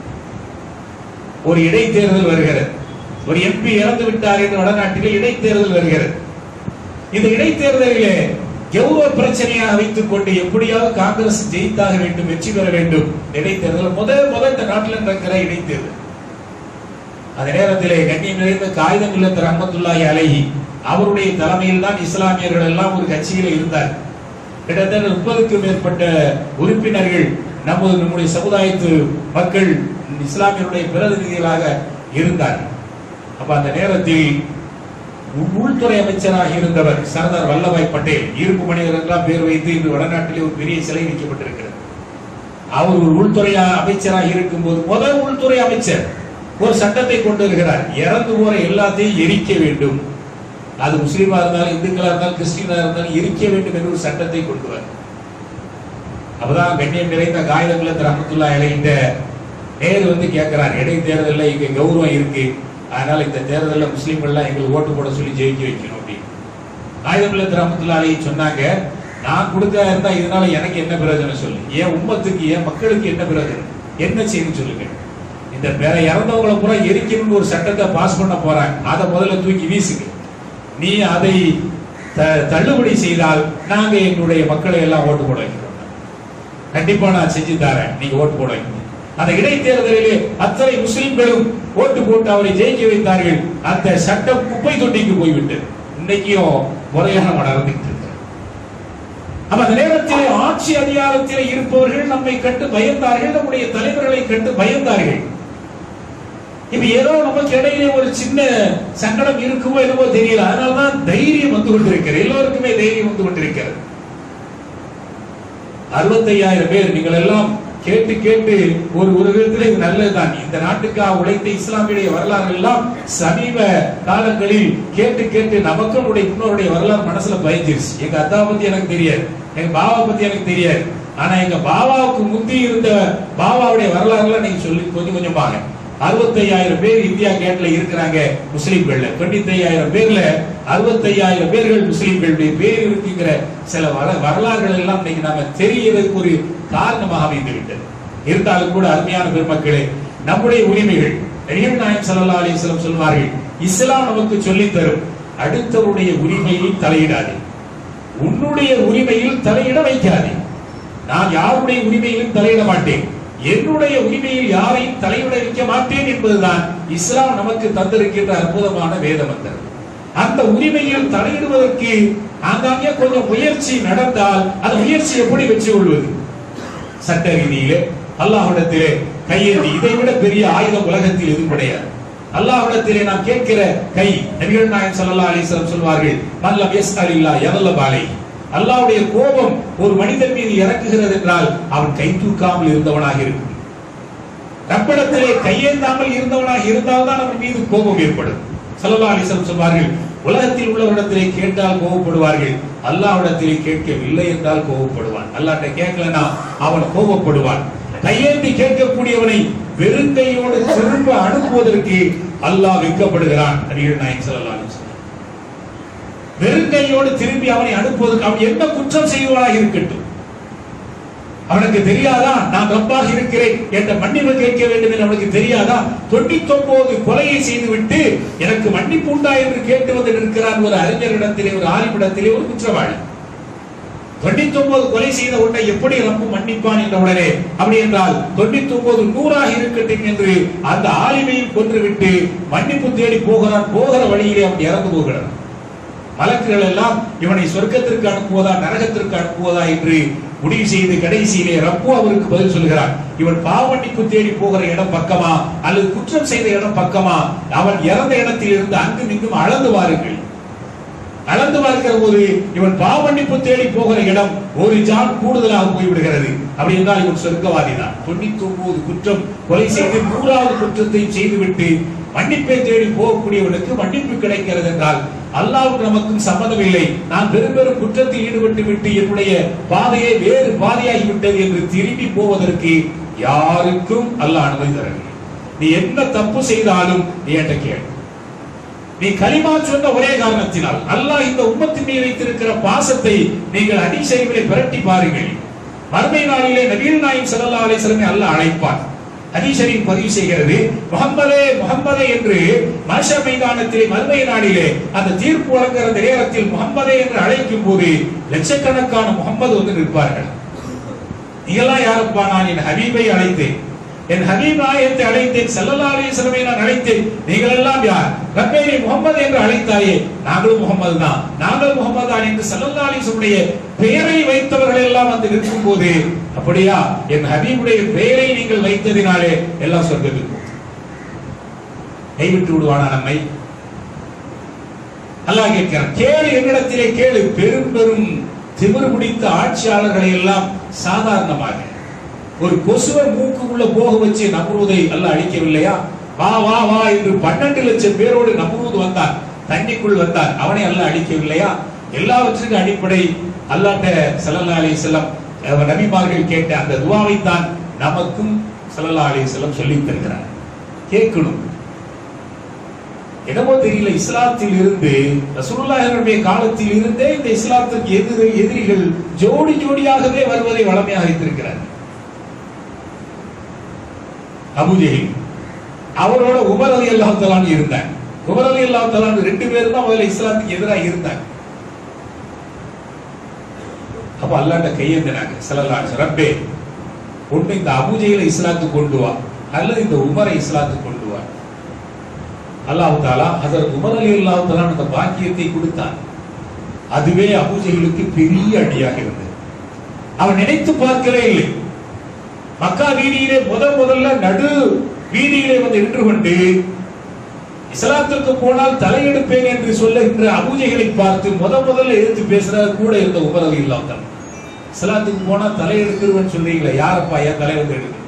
ஒரு இடைத்தேர்தல் வருகிறது ஒரு எம்பி இறந்து விட்டார் என்று வடநாட்டிலே இடைத்தேர்தல் வருகிறது இந்த இடைத்தேர்தலிலே கௌரவ பிரச்சனையாக வைத்துக் கொண்டு எப்படியாவது காங்கிரஸ் ஜெயித்தாக வேண்டும் வெற்றி பெற வேண்டும் இடைத்தேர்தல் முதல் முதல் இந்த நாட்டில் நடக்கிற இடைத்தேர்தல் அந்த நேரத்திலே கண்ணியம் நிறைந்த காகிதம் இல்லத்தர் ரஹ்மத்துல்லாஹி அலைஹி அவருடைய தலைமையில் தான் இஸ்லாமியர்கள் எல்லாம் ஒரு கட்சியில் இருந்தார் கிட்டத்தட்ட முப்பதுக்கும் மேற்பட்ட உறுப்பினர்கள் நமது நம்முடைய சமுதாயத்து மக்கள் இஸ்லாமியருடைய பிரதிநிதிகளாக இருந்தார்கள் அப்ப அந்த நேரத்தில் உள்துறை அமைச்சராக இருந்தவர் சர்தார் வல்லபாய் பட்டேல் இருப்பு மனிதர் எல்லாம் பேர் வைத்து இன்று வடநாட்டிலே ஒரு பெரிய சிலை வைக்கப்பட்டிருக்கிறது அவர் ஒரு உள்துறை அமைச்சராக இருக்கும்போது முதல் உள்துறை அமைச்சர் ஒரு சட்டத்தை கொண்டு வருகிறார் இறந்து போற எல்லாத்தையும் எரிக்க வேண்டும் அது முஸ்லீமா இருந்தாலும் இந்துக்களா இருந்தாலும் கிறிஸ்டினா இருந்தாலும் எரிக்க வேண்டும் என்று ஒரு சட்டத்தை கொண்டு வர அப்பதான் கண்ணியம் நிறைந்த காகிதங்களை ரஹமத்துல்லா இலையிட்ட நேரு வந்து கேட்கிறார் இடைத்தேர்தலில் இங்க கௌரவம் இருக்கு அதனால இந்த தேர்தலில் முஸ்லீம்கள்லாம் எங்களுக்கு ஓட்டு போட சொல்லி ஜெயிக்க வைக்கணும் அப்படின்னு ஆயுதமில்ல ரஹமத்துல்லா அலி சொன்னாங்க நான் கொடுக்க இருந்தா இதனால எனக்கு என்ன பிரயோஜனம் சொல்லு ஏன் உம்மத்துக்கு ஏன் மக்களுக்கு என்ன பிரயோஜனம் என்ன செய்யணும் சொல்லுங்க இந்த வேற இறந்தவங்களை பூரா எரிக்கணும்னு ஒரு சட்டத்தை பாஸ் பண்ண போறாங்க அதை முதல்ல தூக்கி வீசுங்க நீ அதை த- தள்ளுபடி செய்தால் நாங்க எங்களுடைய மக்களை எல்லாம் ஓட்டு போட வைக்கிறோம் கண்டிப்பா நான் செஞ்சு தரேன் நீங்க ஓட்டு போட வைக்கணும் அந்த இடைத்தேர்தலிலே அத்தனை முஸ்லிம்களும் ஓட்டு போட்டு அவரை ஜெயிக்க வைத்தார்கள் அந்த சட்டம் குப்பை தொட்டிக்கு போய்விட்டது இன்னைக்கும் முறையாக நடந்துகிட்டு இருக்கு அப்ப அந்த நேரத்திலே ஆட்சி அதிகாரத்திலே இருப்பவர்கள் நம்மை கண்டு பயந்தார்கள் நம்முடைய தலைவர்களை கண்டு பயந்தார்கள் இப்ப ஏதோ நமக்கு இடையிலே ஒரு சின்ன சங்கடம் இருக்குமோ என்னவோ தெரியல அதனாலதான் தைரியம் வந்து கொண்டிருக்கிறது எல்லோருக்குமே தைரியம் வந்து கொண்டிருக்கிறது அறுபத்தையாயிரம் பேர் நீங்கள் எல்லாம் கேட்டு கேட்டு ஒரு ஒரு விதத்தில் இது நல்லதுதான் இந்த நாட்டுக்காக உழைத்த இஸ்லாமியுடைய வரலாறு எல்லாம் சமீப காலங்களில் கேட்டு கேட்டு நமக்கும் நம்முடைய முன்னோருடைய வரலாறு மனசுல பயந்துருச்சு எங்க அத்தா பத்தி எனக்கு தெரியாது எங்க பாபா பத்தி எனக்கு தெரியாது ஆனா எங்க பாபாவுக்கு முந்தி இருந்த பாபாவுடைய வரலாறுலாம் நீங்க சொல்லி கொஞ்சம் கொஞ்சமாக அறுபத்தையாயிரம் பேர் இந்தியா கேட்ல இருக்கிறாங்க முஸ்லிம்கள்ல தொண்ணூத்தையாயிரம் பேர்ல அறுபத்தையாயிரம் பேர்கள் முஸ்லிம்களுடைய பேர் இருக்குங்கிற சில வர வரலாறுகள் எல்லாம் இன்னைக்கு நாம தெரியறதுக்கு ஒரு காரணமாக அமைந்து விட்டது இருந்தாலும் கூட அருமையான பெருமக்களே நம்முடைய உரிமைகள் நபிகள் நாயகம் ஸல்லல்லாஹு அலைஹி வஸல்லம் சொல்வார்கள் இஸ்லாம் நமக்கு சொல்லித் தரும் அடுத்தவருடைய உரிமையில் தலையிடாதே உன்னுடைய உரிமையில் தலையிட வைக்காதே நான் யாருடைய உரிமையிலும் தலையிட மாட்டேன் என்னுடைய உரிமையில் யாரையும் தலையிட வைக்க மாட்டேன் என்பதுதான் இஸ்லாம் நமக்கு தந்திருக்கின்ற அற்புதமான வேத மந்திரம் அந்த உரிமையில் தலையிடுவதற்கு ஆங்காங்கே கொஞ்சம் முயற்சி நடந்தால் அந்த முயற்சி எப்படி வச்சு கொள்வது சட்ட ரீதியிலே அல்லாஹ்விடத்திலே கையேந்தி இதை விட பெரிய ஆயுதம் உலகத்தில் எதுவும் கிடையாது அல்லாஹ்விடத்திலே நாம் கேட்கிற கை நபிகள் நாயகம் ஸல்லல்லாஹு அலைஹி வஸல்லம் சொல்வார்கள் மல்லம் யஸ்அலில்லா யதல்லப அலைஹி அல்லாஹ்வுடைய கோபம் ஒரு மனிதன் மீது இறக்குகிறது என்றால் அவன் கை தூக்காமல் இருந்தவனாக இருக்கும் ரப்பிடத்திலே கையேந்தாமல் இருந்தவனாக இருந்தால்தான் அவன் மீது கோபம் ஏற்படும் ஸல்லல்லாஹு அலைஹி வஸல்லம் சொல்வார்கள் உலகத்தில் உள்ளவரிடத்திலே கேட்டால் கோபப்படுவார்கள் அல்லாஹ்விடத்திலே கேட்கவில்லை என்றால் கோபப்படுவான் அல்லாஹ்ட்ட கேட்கலனா அவன் கோபப்படுவான் கையேந்தி கேட்கக்கூடியவனை வெறுங்கையோடு திரும்ப அனுப்புவதற்கு அல்லாஹ் வெட்கப்படுகிறான் நபிகள் நாயகம் ஸல்லல்லாஹு அலைஹி வஸல்லம் வெறுங்கையோடு திரும்பி அவனை அனுப்புவதற்கு அவன் என்ன குற்றம் செய்வானாக இருக்கட்டும் அவனுக்கு தெரியாதா நான் ரப்பாக இருக்கிறேன் என்ற மன்னிப்பு கேட்க வேண்டும் என்று அவனுக்கு தெரியாதா தொண்ணூத்தி ஒன்பது கொலையை செய்துவிட்டு எனக்கு மன்னிப்பு உண்டா என்று கேட்டு வந்து நிற்கிறான் ஒரு அறிஞரிடத்திலே ஒரு ஆலிமிடத்திலே ஒரு குற்றவாளி தொண்ணூத்தி ஒன்பது கொலை செய்த உடனே எப்படி ரப்பு மன்னிப்பான் என்ற உடனே அப்படி என்றால் தொண்ணூத்தி ஒன்பது நூறாக இருக்கட்டும் என்று அந்த ஆலிமையும் கொன்றுவிட்டு மன்னிப்பு தேடி போகிறான் போகிற வழியிலே அவன் இறந்து போகிறான் மலக்குகள் எல்லாம் இவனை சொர்க்கத்திற்கு அனுப்புவதா நரகத்திற்கு அனுப்புவதா என்று முடிவு செய்து கடைசியிலே ரப்பு அவருக்கு பதில் சொல்கிறார் இவன் பாவமன்னிப்பு தேடி போகிற இடம் பக்கமா அல்லது குற்றம் செய்த இடம் பக்கமா அவன் இறந்த இடத்தில் இருந்து அங்கும் இங்கும் அளந்து வாருங்கள் அளந்து பார்க்கிற போது இவன் பாவமன்னிப்பு தேடி போகிற இடம் ஒரு ஜான் கூடுதலாக போய்விடுகிறது அப்படி என்றால் இவன் சொர்க்கவாதி தான் தொண்ணூத்தி ஒன்பது குற்றம் கொலை செய்து நூறாவது குற்றத்தை செய்துவிட்டு மன்னிப்பை தேடி போகக்கூடியவனுக்கு மன்னிப்பு கிடைக்கிறது என்றால் அல்லாவுக்கு நமக்கும் சம்மதம் இல்லை நான் பெரும் பெரும் குற்றத்தில் ஈடுபட்டு விட்டு என்னுடைய பாதையை வேறு பாதையாகி விட்டது என்று திரும்பி போவதற்கு யாருக்கும் அல்லாஹ் அனுமதி தரவில்லை நீ என்ன தப்பு செய்தாலும் நீ என்கிட்ட கேளு நீ கலிமா சொன்ன ஒரே காரணத்தினால் அல்லாஹ் இந்த உம்மத்தின் மீது வைத்திருக்கிற பாசத்தை நீங்கள் அடிசைகளை பிரட்டி பாருங்கள் மறுமை நாளிலே நபீல் நாயின் ஸல்லல்லாஹு அலைஹி வஸல்லம் அல்லாஹ் அழைப்பான் ஹதீஷரின் பதிவு செய்கிறது முகம்மதே முகம்மதே என்று மனுஷ மைதானத்திலே மறுமை நாளிலே அந்த தீர்ப்பு வழங்குகிற அந்த நேரத்தில் முகம்மதே என்று அழைக்கும் போது லட்சக்கணக்கான முகம்மது வந்து நிற்பார்கள் நீங்களாம் யாரப்பா நான் என் ஹபீபை அழைத்தேன் என் ஹபீப் நாயகத்தை அழைத்தேன் ஸல்லல்லாஹு அலைஹி வஸல்லம் நான் அழைத்தேன் நீங்கள் எல்லாம் யார் ரப்பே நீ முகமது என்று அழைத்தாயே நாங்களும் முகமது தான் நாங்கள் முகமது தான் என்று ஸல்லல்லாஹு அலைஹி வஸல்லம் பெயரை வைத்தவர்கள் எல்லாம் வந்து நிற்கும் போது அப்படியா என் ஹபீபுடைய பெயரை நீங்கள் வைத்ததினாலே எல்லாம் சொர்க்கத்துக்கு போகும். கைவிட்டு விடுவானா நம்மை அல்லாஹ் கேட்கிறான் கேளு என்னிடத்திலே கேளு பெரும் பெரும் திமிர் பிடித்த ஆட்சியாளர்களை எல்லாம் சாதாரணமாக ஒரு கொசுவை மூக்குக்குள்ள போக வச்சு நம்ரூதை அல்லாஹ் அழிக்கவில்லையா வா வா வா என்று பன்னெண்டு லட்சம் பேரோடு நம்ரூத் வந்தான் தண்ணிக்குள் வந்தான் அவனை அல்லாஹ் அழிக்கவில்லையா எல்லாவற்றுக்கும் அடிப்படை அல்லாட்ட ஸல்லல்லாஹு அலைஹி வஸல்லம் அவர் நபிமார்கள் கேட்ட அந்த துவாவை தான் நமக்கும் ஸல்லல்லாஹு அலைஹி வஸல்லம் சொல்லித் தருகிறார் கேட்கணும் என்னமோ தெரியல இஸ்லாத்தில் இருந்து ரசூலுல்லாஹினுடைய காலத்தில் இருந்தே இந்த இஸ்லாத்துக்கு எதிரி எதிரிகள் ஜோடி ஜோடியாகவே வருவதை வளமையாக வைத்திருக்கிறார் அபுஜெஹில் அவரோட உமர் அலி அல்லாஹ் தலான் இருந்தாங்க உமர் அலி அல்லாஹ் தலான் ரெண்டு பேரும் தான் முதல்ல இஸ்லாத்துக்கு எதிராக இருந்தாங்க அப்ப அல்லாட்ட கையேந்தினாங்க ஸல்லல்லாஹு ரப்பே ஒண்ணு இந்த அபுஜெயில இஸ்லாத்துக்கு கொண்டு வா அல்லது இந்த உமரை இஸ்லாத்துக்கு கொண்டு வா அல்லாஹ் தாலா ஹசரத் உமர் அலி அல்லாஹ் தாலா அந்த பாக்கியத்தை கொடுத்தான் அதுவே அபூஜைகளுக்கு பெரிய அடியாக இருந்தது அவன் நினைத்து பார்க்கவே இல்லை மக்கா வீதியிலே முத முதல்ல நடு வீதியிலே வந்து நின்று கொண்டு இஸ்லாத்திற்கு போனால் தலையெடுப்பேன் என்று சொல்லுகின்ற அபூஜைகளை பார்த்து முத முதல்ல எதிர்த்து பேசுறது கூட இருந்த உமர் அலி அல்லாஹ் தாலா இஸ்லாத்துக்கு போனா தலையெடுக்கிறவன் சொல்றீங்களா யாரப்பா ஏன் தலை வந்து எடுக்கணும்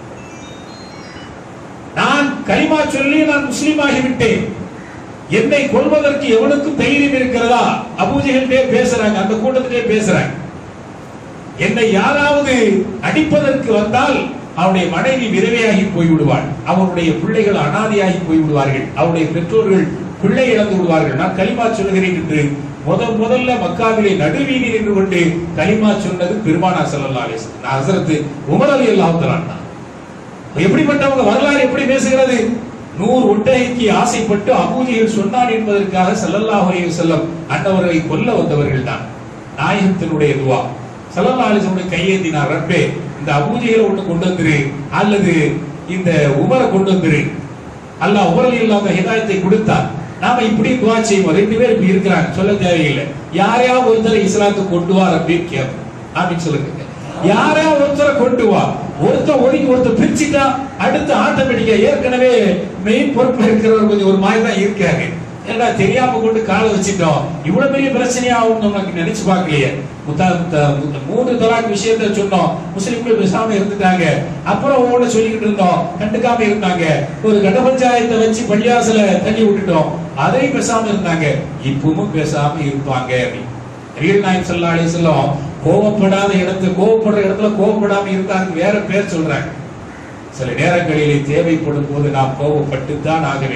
நான் கலிமா சொல்லி நான் முஸ்லீம் ஆகிவிட்டேன் என்னை கொல்வதற்கு எவனுக்கும் தைரியம் இருக்கிறதா அபூஜைகளிட்டே பேசுறாங்க அந்த கூட்டத்திலே பேசுறாங்க என்னை யாராவது அடிப்பதற்கு வந்தால் அவனுடைய மனைவி விதவையாகி போய்விடுவாள் அவனுடைய பிள்ளைகள் அனாதையாகி போய்விடுவார்கள் அவருடைய பெற்றோர்கள் பிள்ளை இழந்து விடுவார்கள் நான் கலிமா சொல்லுகிறேன் என்று முத முதல்ல மக்காவிலே நடுவீதி நின்று கொண்டு கலிமா சொன்னது பெருமானா ஸல்லல்லாஹு அலைஹி வஸல்லம் நான் ஹஸரத் உமர் அலி அல்லாஹ் தஆலா எப்படிப்பட்டவங்க வரலாறு எப்படி பேசுகிறது நூறு ஒட்டகைக்கு ஆசைப்பட்டு அபூஜையில் சொன்னான் என்பதற்காக ஸல்லல்லாஹு அலைஹி வஸல்லம் அன்னவர்களை கொல்ல வந்தவர்கள் தான் நாயகத்தினுடைய துவா ஸல்லல்லாஹு அலைஹி வஸல்லம் கையேந்தினார் ரப்பே இந்த அபூஜையில ஒண்ணு கொண்டு வந்துரு அல்லது இந்த உமரை கொண்டு வந்துரு அல்லாஹ் உமரில் இல்லாத ஹிதாயத்தை கொடுத்தார் நாம இப்படி துவா செய்வோம் ரெண்டு பேர் இப்படி இருக்கிறாங்க சொல்ல தேவையில்லை யாரையாவது ஒருத்தரை இஸ்லாத்துக்கு கொண்டு வா அப்படின்னு கேட்போம் அப்படின்னு சொல்லுங்க யாரையாவது ஒருத்தரை கொண்டு வா ஒருத்தர் ஒதுக்கி ஒருத்தர் பிரிச்சுட்டா அடுத்து ஆட்டோமேட்டிக்கா ஏற்கனவே மெயின் பொறுப்புல இருக்கிறவர் கொஞ்சம் ஒரு மாதிரி தான் இருக்காரு ஏன்னா தெரியாம கொண்டு காலை வச்சுட்டோம் இவ்வளவு பெரிய பிரச்சனையா ஆகும் நமக்கு நினைச்சு பார்க்கலையே முத்தா முத்தா- முத்த- மூன்று தலாக் விஷயத்த சொன்னோம் முஸ்லிம்கள் பேசாம இருந்துட்டாங்க அப்புறம் ஒவ்வொன்று சொல்லிக்கிட்டு இருந்தோம் கண்டுக்காம இருந்தாங்க ஒரு கட்ட பஞ்சாயத்தை வச்சு பள்ளியாசல தள்ளி விட்டுட்டோம் அதை பேசாம இருந்தாங்க இப்பவும் பேசாம இருப்பாங்க அப்படின்னு நபிகள் நாயகம் ஸல்லல்லாஹு அலைஹி வஸல்லம் கோவப்படாத இடத்துல கோவப்படுற இடத்துல கோவப்படாம இருந்தாங்க வேற பேர் சொல்றாங்க சில நேரங்களிலே தேவைப்படும் போது நாம் கோபப்பட்டு தான் ஆக வேண்டும்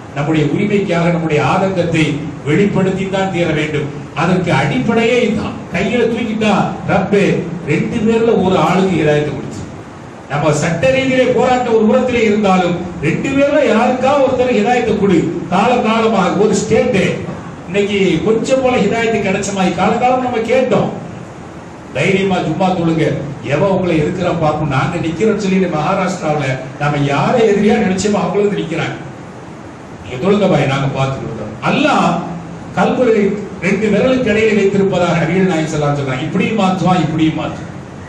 நம்முடைய உரிமைக்காக நம்முடைய ஆதங்கத்தை வெளிப்படுத்தி தான் தீர வேண்டும் அதற்கு அடிப்படையே இதுதான் கையில தூக்கிட்டா ரப்பே ரெண்டு பேர்ல ஒரு ஆளுக்கு இதாயத்தை கொடுத்து நம்ம சட்ட ரீதியிலே போராட்ட ஒரு உரத்திலே இருந்தாலும் ரெண்டு பேர்ல யாருக்கா ஒருத்தர் ஹிதாயத்தை கொடு காலம் காலமாக ஒரு ஸ்டேட்டு இன்னைக்கு கொஞ்சம் போல ஹிதாயத்து கிடைச்ச மாதிரி காலகாலம் நம்ம கேட்டோம் தைரியமா சும்மா தொழுங்க எவன் உங்களை இருக்கிறான் பார்ப்போம் நாங்க நிக்கிறோம்னு சொல்லி மகாராஷ்டிராவுல நம்ம யாரை எதிரியா நினைச்சோமோ அவங்களும் வந்து நிக்கிறாங்க நீங்க தொழுங்க பாய் நாங்க பார்த்துக்கிட்டோம் அல்லாஹ் கல்வரை ரெண்டு விரலுக்கு இடையில வைத்திருப்பதாக நபிகள் நாயகம் ஸல்லல்லாஹு அலைஹி சொல்றாங்க இப்படியும் மாற்றுவான் இப்படியும் மாற்றுவான்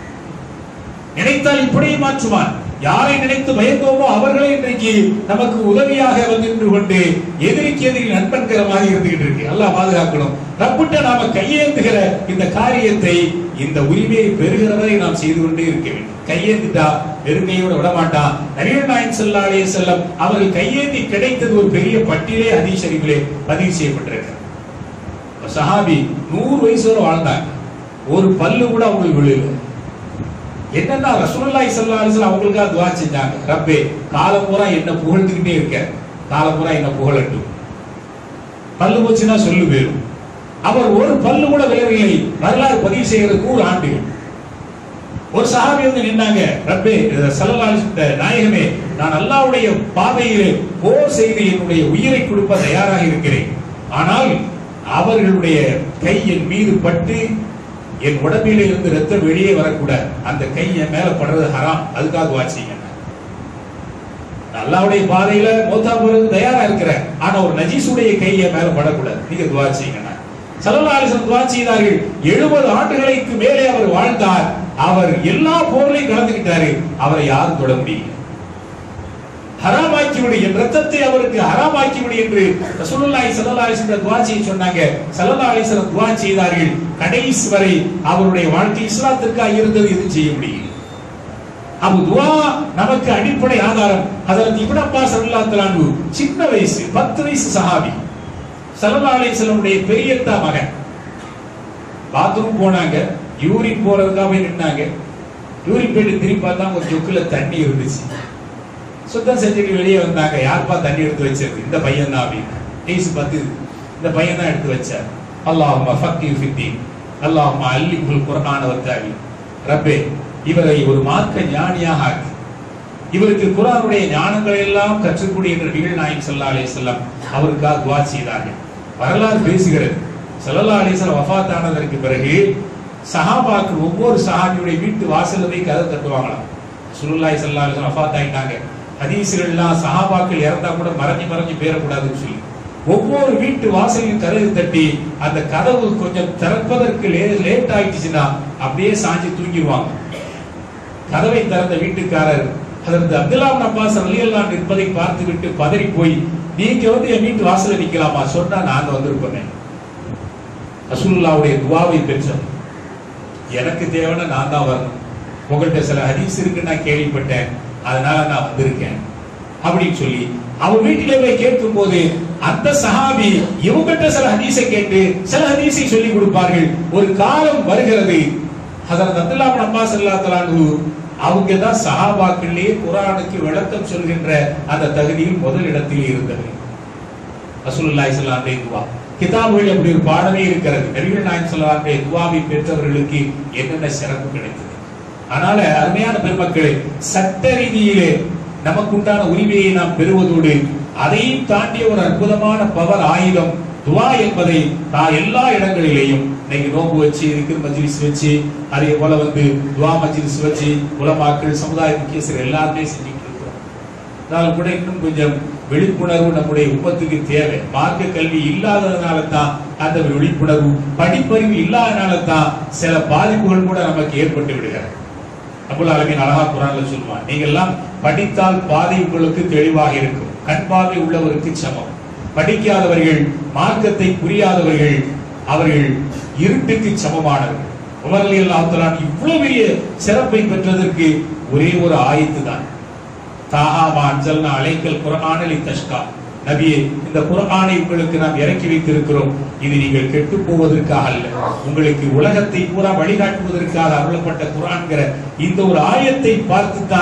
நினைத்தால் இப்படியும் மாற்றுவான் யாரை நினைத்து பயந்தோமோ அவர்களே இன்றைக்கு நமக்கு உதவியாக வந்து நின்று கொண்டு எதிரிக்கு எதிரி நண்பன்கிற மாதிரி இருந்துகிட்டு இருக்கு அல்லாஹ் பாதுகாக்கணும் ரப்பிட்ட நாம கையேந்துகிற இந்த காரியத்தை இந்த உரிமையை பெறுகிற வரை நாம் செய்து கொண்டே இருக்க வேண்டும் கையேந்திட்டா வெறுங்கையோட விட மாட்டான் நபிகள் நாயகம் ஸல்லல்லாஹு அலைஹி வஸல்லம் அவர்கள் கையேந்தி கிடைத்தது ஒரு பெரிய பட்டியலே ஹதீஸ் ஷரீஃபிலே பதிவு செய்யப்பட்டிருக்கிறது ஒரு சஹாபி நூறு வயசு வரை வாழ்ந்தாங்க ஒரு பல்லு கூட அவங்களுக்கு விழுல என்னன்னா ரசூலுல்லாஹி ஸல்லல்லாஹு அலைஹி வஸல்லம் அவங்களுக்காக துஆ செஞ்சாங்க ரப்பே காலம் பூரா என்ன புகழ்ந்துகிட்டே இருக்க காலம் பூரா என்ன புகழட்டும் பல்லு போச்சுன்னா சொல்லு போயிரும் அவர் ஒரு பல்லு கூட விழவில்லை வரலாறு பதிவு செய்யறதுக்கு ஒரு ஆண்டுகள் ஒரு சஹாபி வந்து நின்னாங்க ரப்பே ஸல்லல்லாஹு அலைஹி வஸல்லம் நாயகமே நான் அல்லாஹ்வுடைய பாதையிலே போர் செய்து என்னுடைய உயிரை கொடுக்க தயாராக இருக்கிறேன் ஆனால் அவர்களுடைய கை என் மீது பட்டு என் உடம்பில இருந்து ரத்தம் வெளியே வரக்கூடாது அந்த கை என் மேல படுறது ஹராம் அதுக்காக வாச்சிங்க அல்லாவுடைய பாதையில மோத்தா போறது தயாரா இருக்கிறேன் ஆனா ஒரு நஜீசுடைய கை என் மேல படக்கூடாது நீங்க துவா செய்யுங்க சல்லல்லாஹு துவா செய்தார்கள் எழுபது ஆண்டுகளுக்கு மேலே அவர் வாழ்ந்தார் அவர் எல்லா போர்லையும் கலந்துக்கிட்டாரு அவரை யாரும் தொட முடியல ஹராமாக்கி விடு என் ரத்தத்தை அவருக்கு ஹராமாக்கி விடு என்று ரசூலுல்லாஹி ஸல்லல்லாஹு அலைஹி வஸல்லம் துஆ செய்ய சொன்னாங்க ஸல்லல்லாஹு அலைஹி வஸல்லம் துஆ செய்தார்கள் கடைசி வரை அவருடைய வாழ்க்கை இஸ்லாத்திற்காக இருந்தது எதுவும் செய்ய முடியல அப்ப துஆ நமக்கு அடிப்படை ஆதாரம் ஹஜரத் இப்னு அப்பாஸ் ரலியல்லாஹு தஆலா அன்ஹு சின்ன வயசு 10 வயசு சஹாபி ஸல்லல்லாஹு அலைஹி வஸல்லமுடைய பெரியத்தா மகன் பாத்ரூம் போனாங்க யூரின் போறதுக்காக போய் நின்னாங்க யூரின் போயிட்டு திரும்பி பார்த்தா ஒரு ஜொக்குல தண்ணி இருந்துச்சு சுத்தம் செஞ்சுட்டு வெளியே வந்தாங்க யாருப்பா தண்ணி எடுத்து வச்சது இந்த பையன் தான் அப்படின்னு டீஸ் பத்து இந்த பையன் தான் எடுத்து வச்சார் அல்லாஹுமா ஃபக்கி ஃபித்தி அல்லாஹுமா அல்லி குல் குர்ஆன வத்தாவி ரப்பே இவரை ஒரு மார்க்க ஞானியாக ஆக்கி இவருக்கு குர்ஆனுடைய ஞானங்களை எல்லாம் கற்றுக்கூடிய நபிகள் நாயகம் ஸல்லல்லாஹு அலைஹி வஸல்லம் அவருக்காக துஆ செய்தார்கள் வரலாறு பேசுகிறது ஸல்லல்லாஹு அலைஹி வஸல்லம் வஃபாத் ஆனதற்கு பிறகு சஹாபாக்கள் ஒவ்வொரு சஹாபியுடைய வீட்டு வாசல்ல போய் கதவு தட்டுவாங்களாம் சுருல்லாய் ஸல்லல்லாஹு அலைஹி வஸல்லம் வஃபாத் ஆயிட்டாங்க ஹதீஸ்கள்லாம் சஹாபாக்கள் இறந்தா கூட மறைஞ்சு மறைஞ்சு பேரக்கூடாதுன்னு சொல்லி ஒவ்வொரு வீட்டு வாசலையும் கதவு தட்டி அந்த கதவு கொஞ்சம் திறப்பதற்கு லேட் ஆயிடுச்சுன்னா அப்படியே சாஞ்சி தூங்கிடுவாங்க கதவை திறந்த வீட்டுக்காரர் அதற்கு அப்துல்லா அப்பாஸ் ரலியல்லாஹு நிற்பதை பார்த்து விட்டு பதறி போய் நீங்க வந்து என் வீட்டு வாசல்ல நிக்கலாமா சொன்னா நாங்க வந்திருப்போமே ரசூலுல்லாவுடைய துவாவை பெற்றோம் எனக்கு தேவைன்னா நான் தான் வரணும் உங்கள்கிட்ட சில ஹதீஸ் இருக்கு நான் கேள்விப்பட்டேன் அதனால நான் வந்திருக்கேன் அப்படின்னு சொல்லி அவன் வீட்டிலே போய் கேட்கும் போது அந்த சஹாபி இவங்கிட்ட சில ஹதீஸை கேட்டு சில ஹதீஸை சொல்லி கொடுப்பார்கள் ஒரு காலம் வருகிறது ஹசரத் அப்துல்லா பின் அப்பாஸ் ஸல்லல்லாஹு அலைஹி அவங்க தான் சஹாபாக்களிலே குர்ஆனுக்கு விளக்கம் சொல்கின்ற அந்த தகுதியில் முதல் இடத்தில் இருந்தவர் ரசூலுல்லாஹி ஸல்லல்லாஹு அலைஹி துவா கிதாபுகள் அப்படி ஒரு பாடமே இருக்கிறது நபிகள் நாயகம் ஸல்லல்லாஹு அலைஹி துவாவை பெற்றவர்களுக்கு என்னென்ன சிறப்பு கிடைத்தது அதனால அருமையான பெருமக்களே சட்ட ரீதியிலே நமக்கு உண்டான உரிமையை நாம் பெறுவதோடு அதையும் தாண்டிய ஒரு அற்புதமான பவர் ஆயுதம் துவா என்பதை நான் எல்லா இடங்களிலேயும் இன்னைக்கு நோம்பு வச்சு இருக்கிற மஜ்லிஸ் வச்சு அதே போல வந்து துவா மஜ்லிஸ் வச்சு உலமாக்கள் சமுதாய முக்கியஸ்தர் எல்லாருமே செஞ்சுட்டு இருக்கிறோம் இருந்தாலும் கூட இன்னும் கொஞ்சம் விழிப்புணர்வு நம்முடைய உப்பத்துக்கு தேவை மார்க்க கல்வி இல்லாததுனால தான் அந்த விழிப்புணர்வு படிப்பறிவு இல்லாதனால தான் சில பாதிப்புகள் கூட நமக்கு ஏற்பட்டு விடுகிறது அபுல் ஆலமீன் அழகா குரான்ல சொல்லுவான் நீங்க எல்லாம் படித்தால் பாதை உங்களுக்கு தெளிவாக இருக்கும் கண் பார்வை உள்ளவருக்கு சமம் படிக்காதவர்கள் மார்க்கத்தை புரியாதவர்கள் அவர்கள் இருட்டுக்கு சமமானவர்கள் உமர் அலி அல்லாஹ் இவ்வளவு பெரிய சிறப்பை பெற்றதற்கு ஒரே ஒரு ஆயத்து தான் தாஹாமா அஞ்சல்னா அலைக்கல் குரானலி தஷ்கா நபியே இந்த குர்ஆனை உங்களுக்கு நாம் இறக்கி வைத்திருக்கிறோம் இது நீங்கள் கெட்டு போவதற்காக அல்ல உங்களுக்கு உலகத்தை பூரா வழிகாட்டுவதற்காக அருளப்பட்ட குர்ஆன்கிற இந்த ஒரு ஆயத்தை பார்த்துத்தான்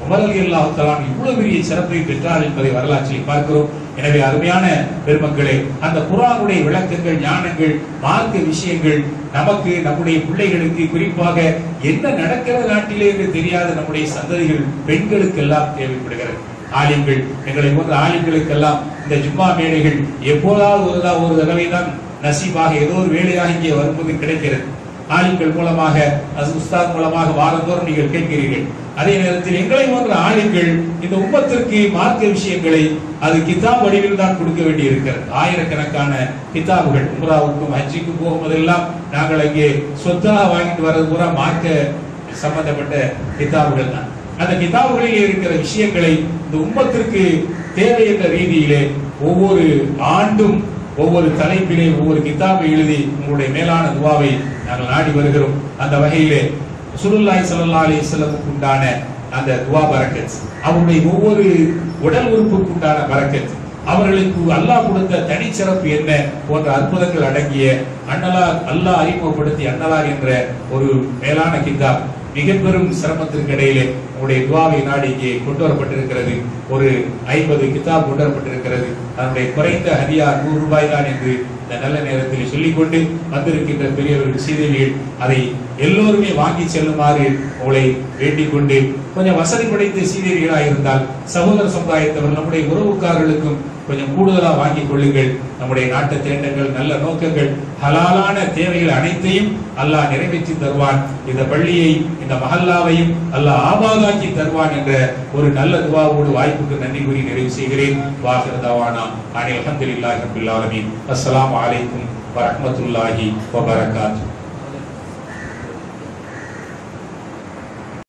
உமர் அலி அல்லாஹு தலான் இவ்வளவு பெரிய சிறப்பை பெற்றார் என்பதை வரலாற்றில் பார்க்கிறோம் எனவே அருமையான பெருமக்களே அந்த குரானுடைய விளக்கங்கள் ஞானங்கள் மார்க்க விஷயங்கள் நமக்கு நம்முடைய பிள்ளைகளுக்கு குறிப்பாக என்ன நடக்கிறது நாட்டிலே என்று தெரியாத நம்முடைய சந்ததிகள் பெண்களுக்கு எல்லாம் தேவைப்படுகிறது ஆலிம்கள் எங்களை போன்ற ஆலிம்களுக்கெல்லாம் இந்த ஜும்மா மேடைகள் எப்போதாவது ஒரு தா- ஒரு தடவை தான் நசீபாக ஏதோ ஒரு வேலையாக இங்கே வரும்போது கிடைக்கிறது ஆலிம்கள் மூலமாக அது உஸ்தாத் மூலமாக வாரந்தோறும் நீங்கள் கேட்கிறீர்கள் அதே நேரத்தில் எங்களை போன்ற ஆலிம்கள் இந்த உம்மத்திற்கு மார்க்க விஷயங்களை அது கிதாப் வடிவில் தான் கொடுக்க வேண்டி இருக்கிறது ஆயிரக்கணக்கான கிதாபுகள் உம்ராவுக்கும் ஹஜ்ஜிக்கும் போகும்போதெல்லாம் நாங்கள் அங்கே சொத்தாக வாங்கிட்டு வர்றது பூரா மார்க்க சம்பந்தப்பட்ட கிதாபுகள் தான் அந்த கிதாபுகளில் இருக்கிற விஷயங்களை இந்த உம்மத்திற்கு தேவை என்ற ரீதியிலே ஒவ்வொரு ஆண்டும் ஒவ்வொரு தலைப்பிலே ஒவ்வொரு கிதாபை எழுதி உங்களுடைய மேலான துவாவை நாங்கள் நாடி வருகிறோம் அந்த வகையிலே சுருல்லாய் ஸல்லல்லாஹு அலைஹி வஸல்லமுக்கு உண்டான அந்த துவா பரக்கத் அவருடைய ஒவ்வொரு உடல் உறுப்புக்கு உண்டான பரக்கத் அவர்களுக்கு அல்லாஹ் கொடுத்த தனிச்சிறப்பு என்ன போன்ற அற்புதங்கள் அடங்கிய அண்ணலார் அல்லாஹ் அறிமுகப்படுத்திய அண்ணலார் என்ற ஒரு மேலான கிதாப் மிக பெரும் சிரமத்திற்கு இடையிலே உங்களுடைய துவாவை நாடி இங்கே கொண்டு வரப்பட்டிருக்கிறது ஒரு ஐம்பது கிதாப் கொண்டு வரப்பட்டிருக்கிறது அதனுடைய குறைந்த ஹதியா நூறு ரூபாய் தான் என்று இந்த நல்ல நேரத்தில் சொல்லிக்கொண்டு வந்திருக்கின்ற பெரியவர்கள் சீதவிகள் அதை எல்லோருமே வாங்கி செல்லுமாறு உங்களை வேண்டிக் கொண்டு கொஞ்சம் வசதி படைத்த சீதவிகளாக இருந்தால் சகோதர சமுதாயத்தவர் நம்முடைய உறவுக்காரர்களுக்கும் கொஞ்சம் கூடுதலா வாங்கிக் கொள்ளுங்கள் நம்முடைய நாட்டு தேட்டங்கள் நல்ல நோக்கங்கள் ஹலாலான தேவைகள் அனைத்தையும் அல்லாஹ் நிறைவேற்றி தருவான் இந்த பள்ளியை இந்த மஹல்லாவையும் அல்லாஹ் ஆபாதாக்கி தருவான் என்ற ஒரு நல்ல துவாவோடு வாய்ப்புக்கு நன்றி கூறி நிறைவு செய்கிறேன் வாஹிர் தவானா அனில் அல்ஹம்துலில்லாஹி ரப்பில் ஆலமீன் அஸ்ஸலாமு அலைக்கும் வரஹ்மத்துல்லாஹி வபரகாத்துஹு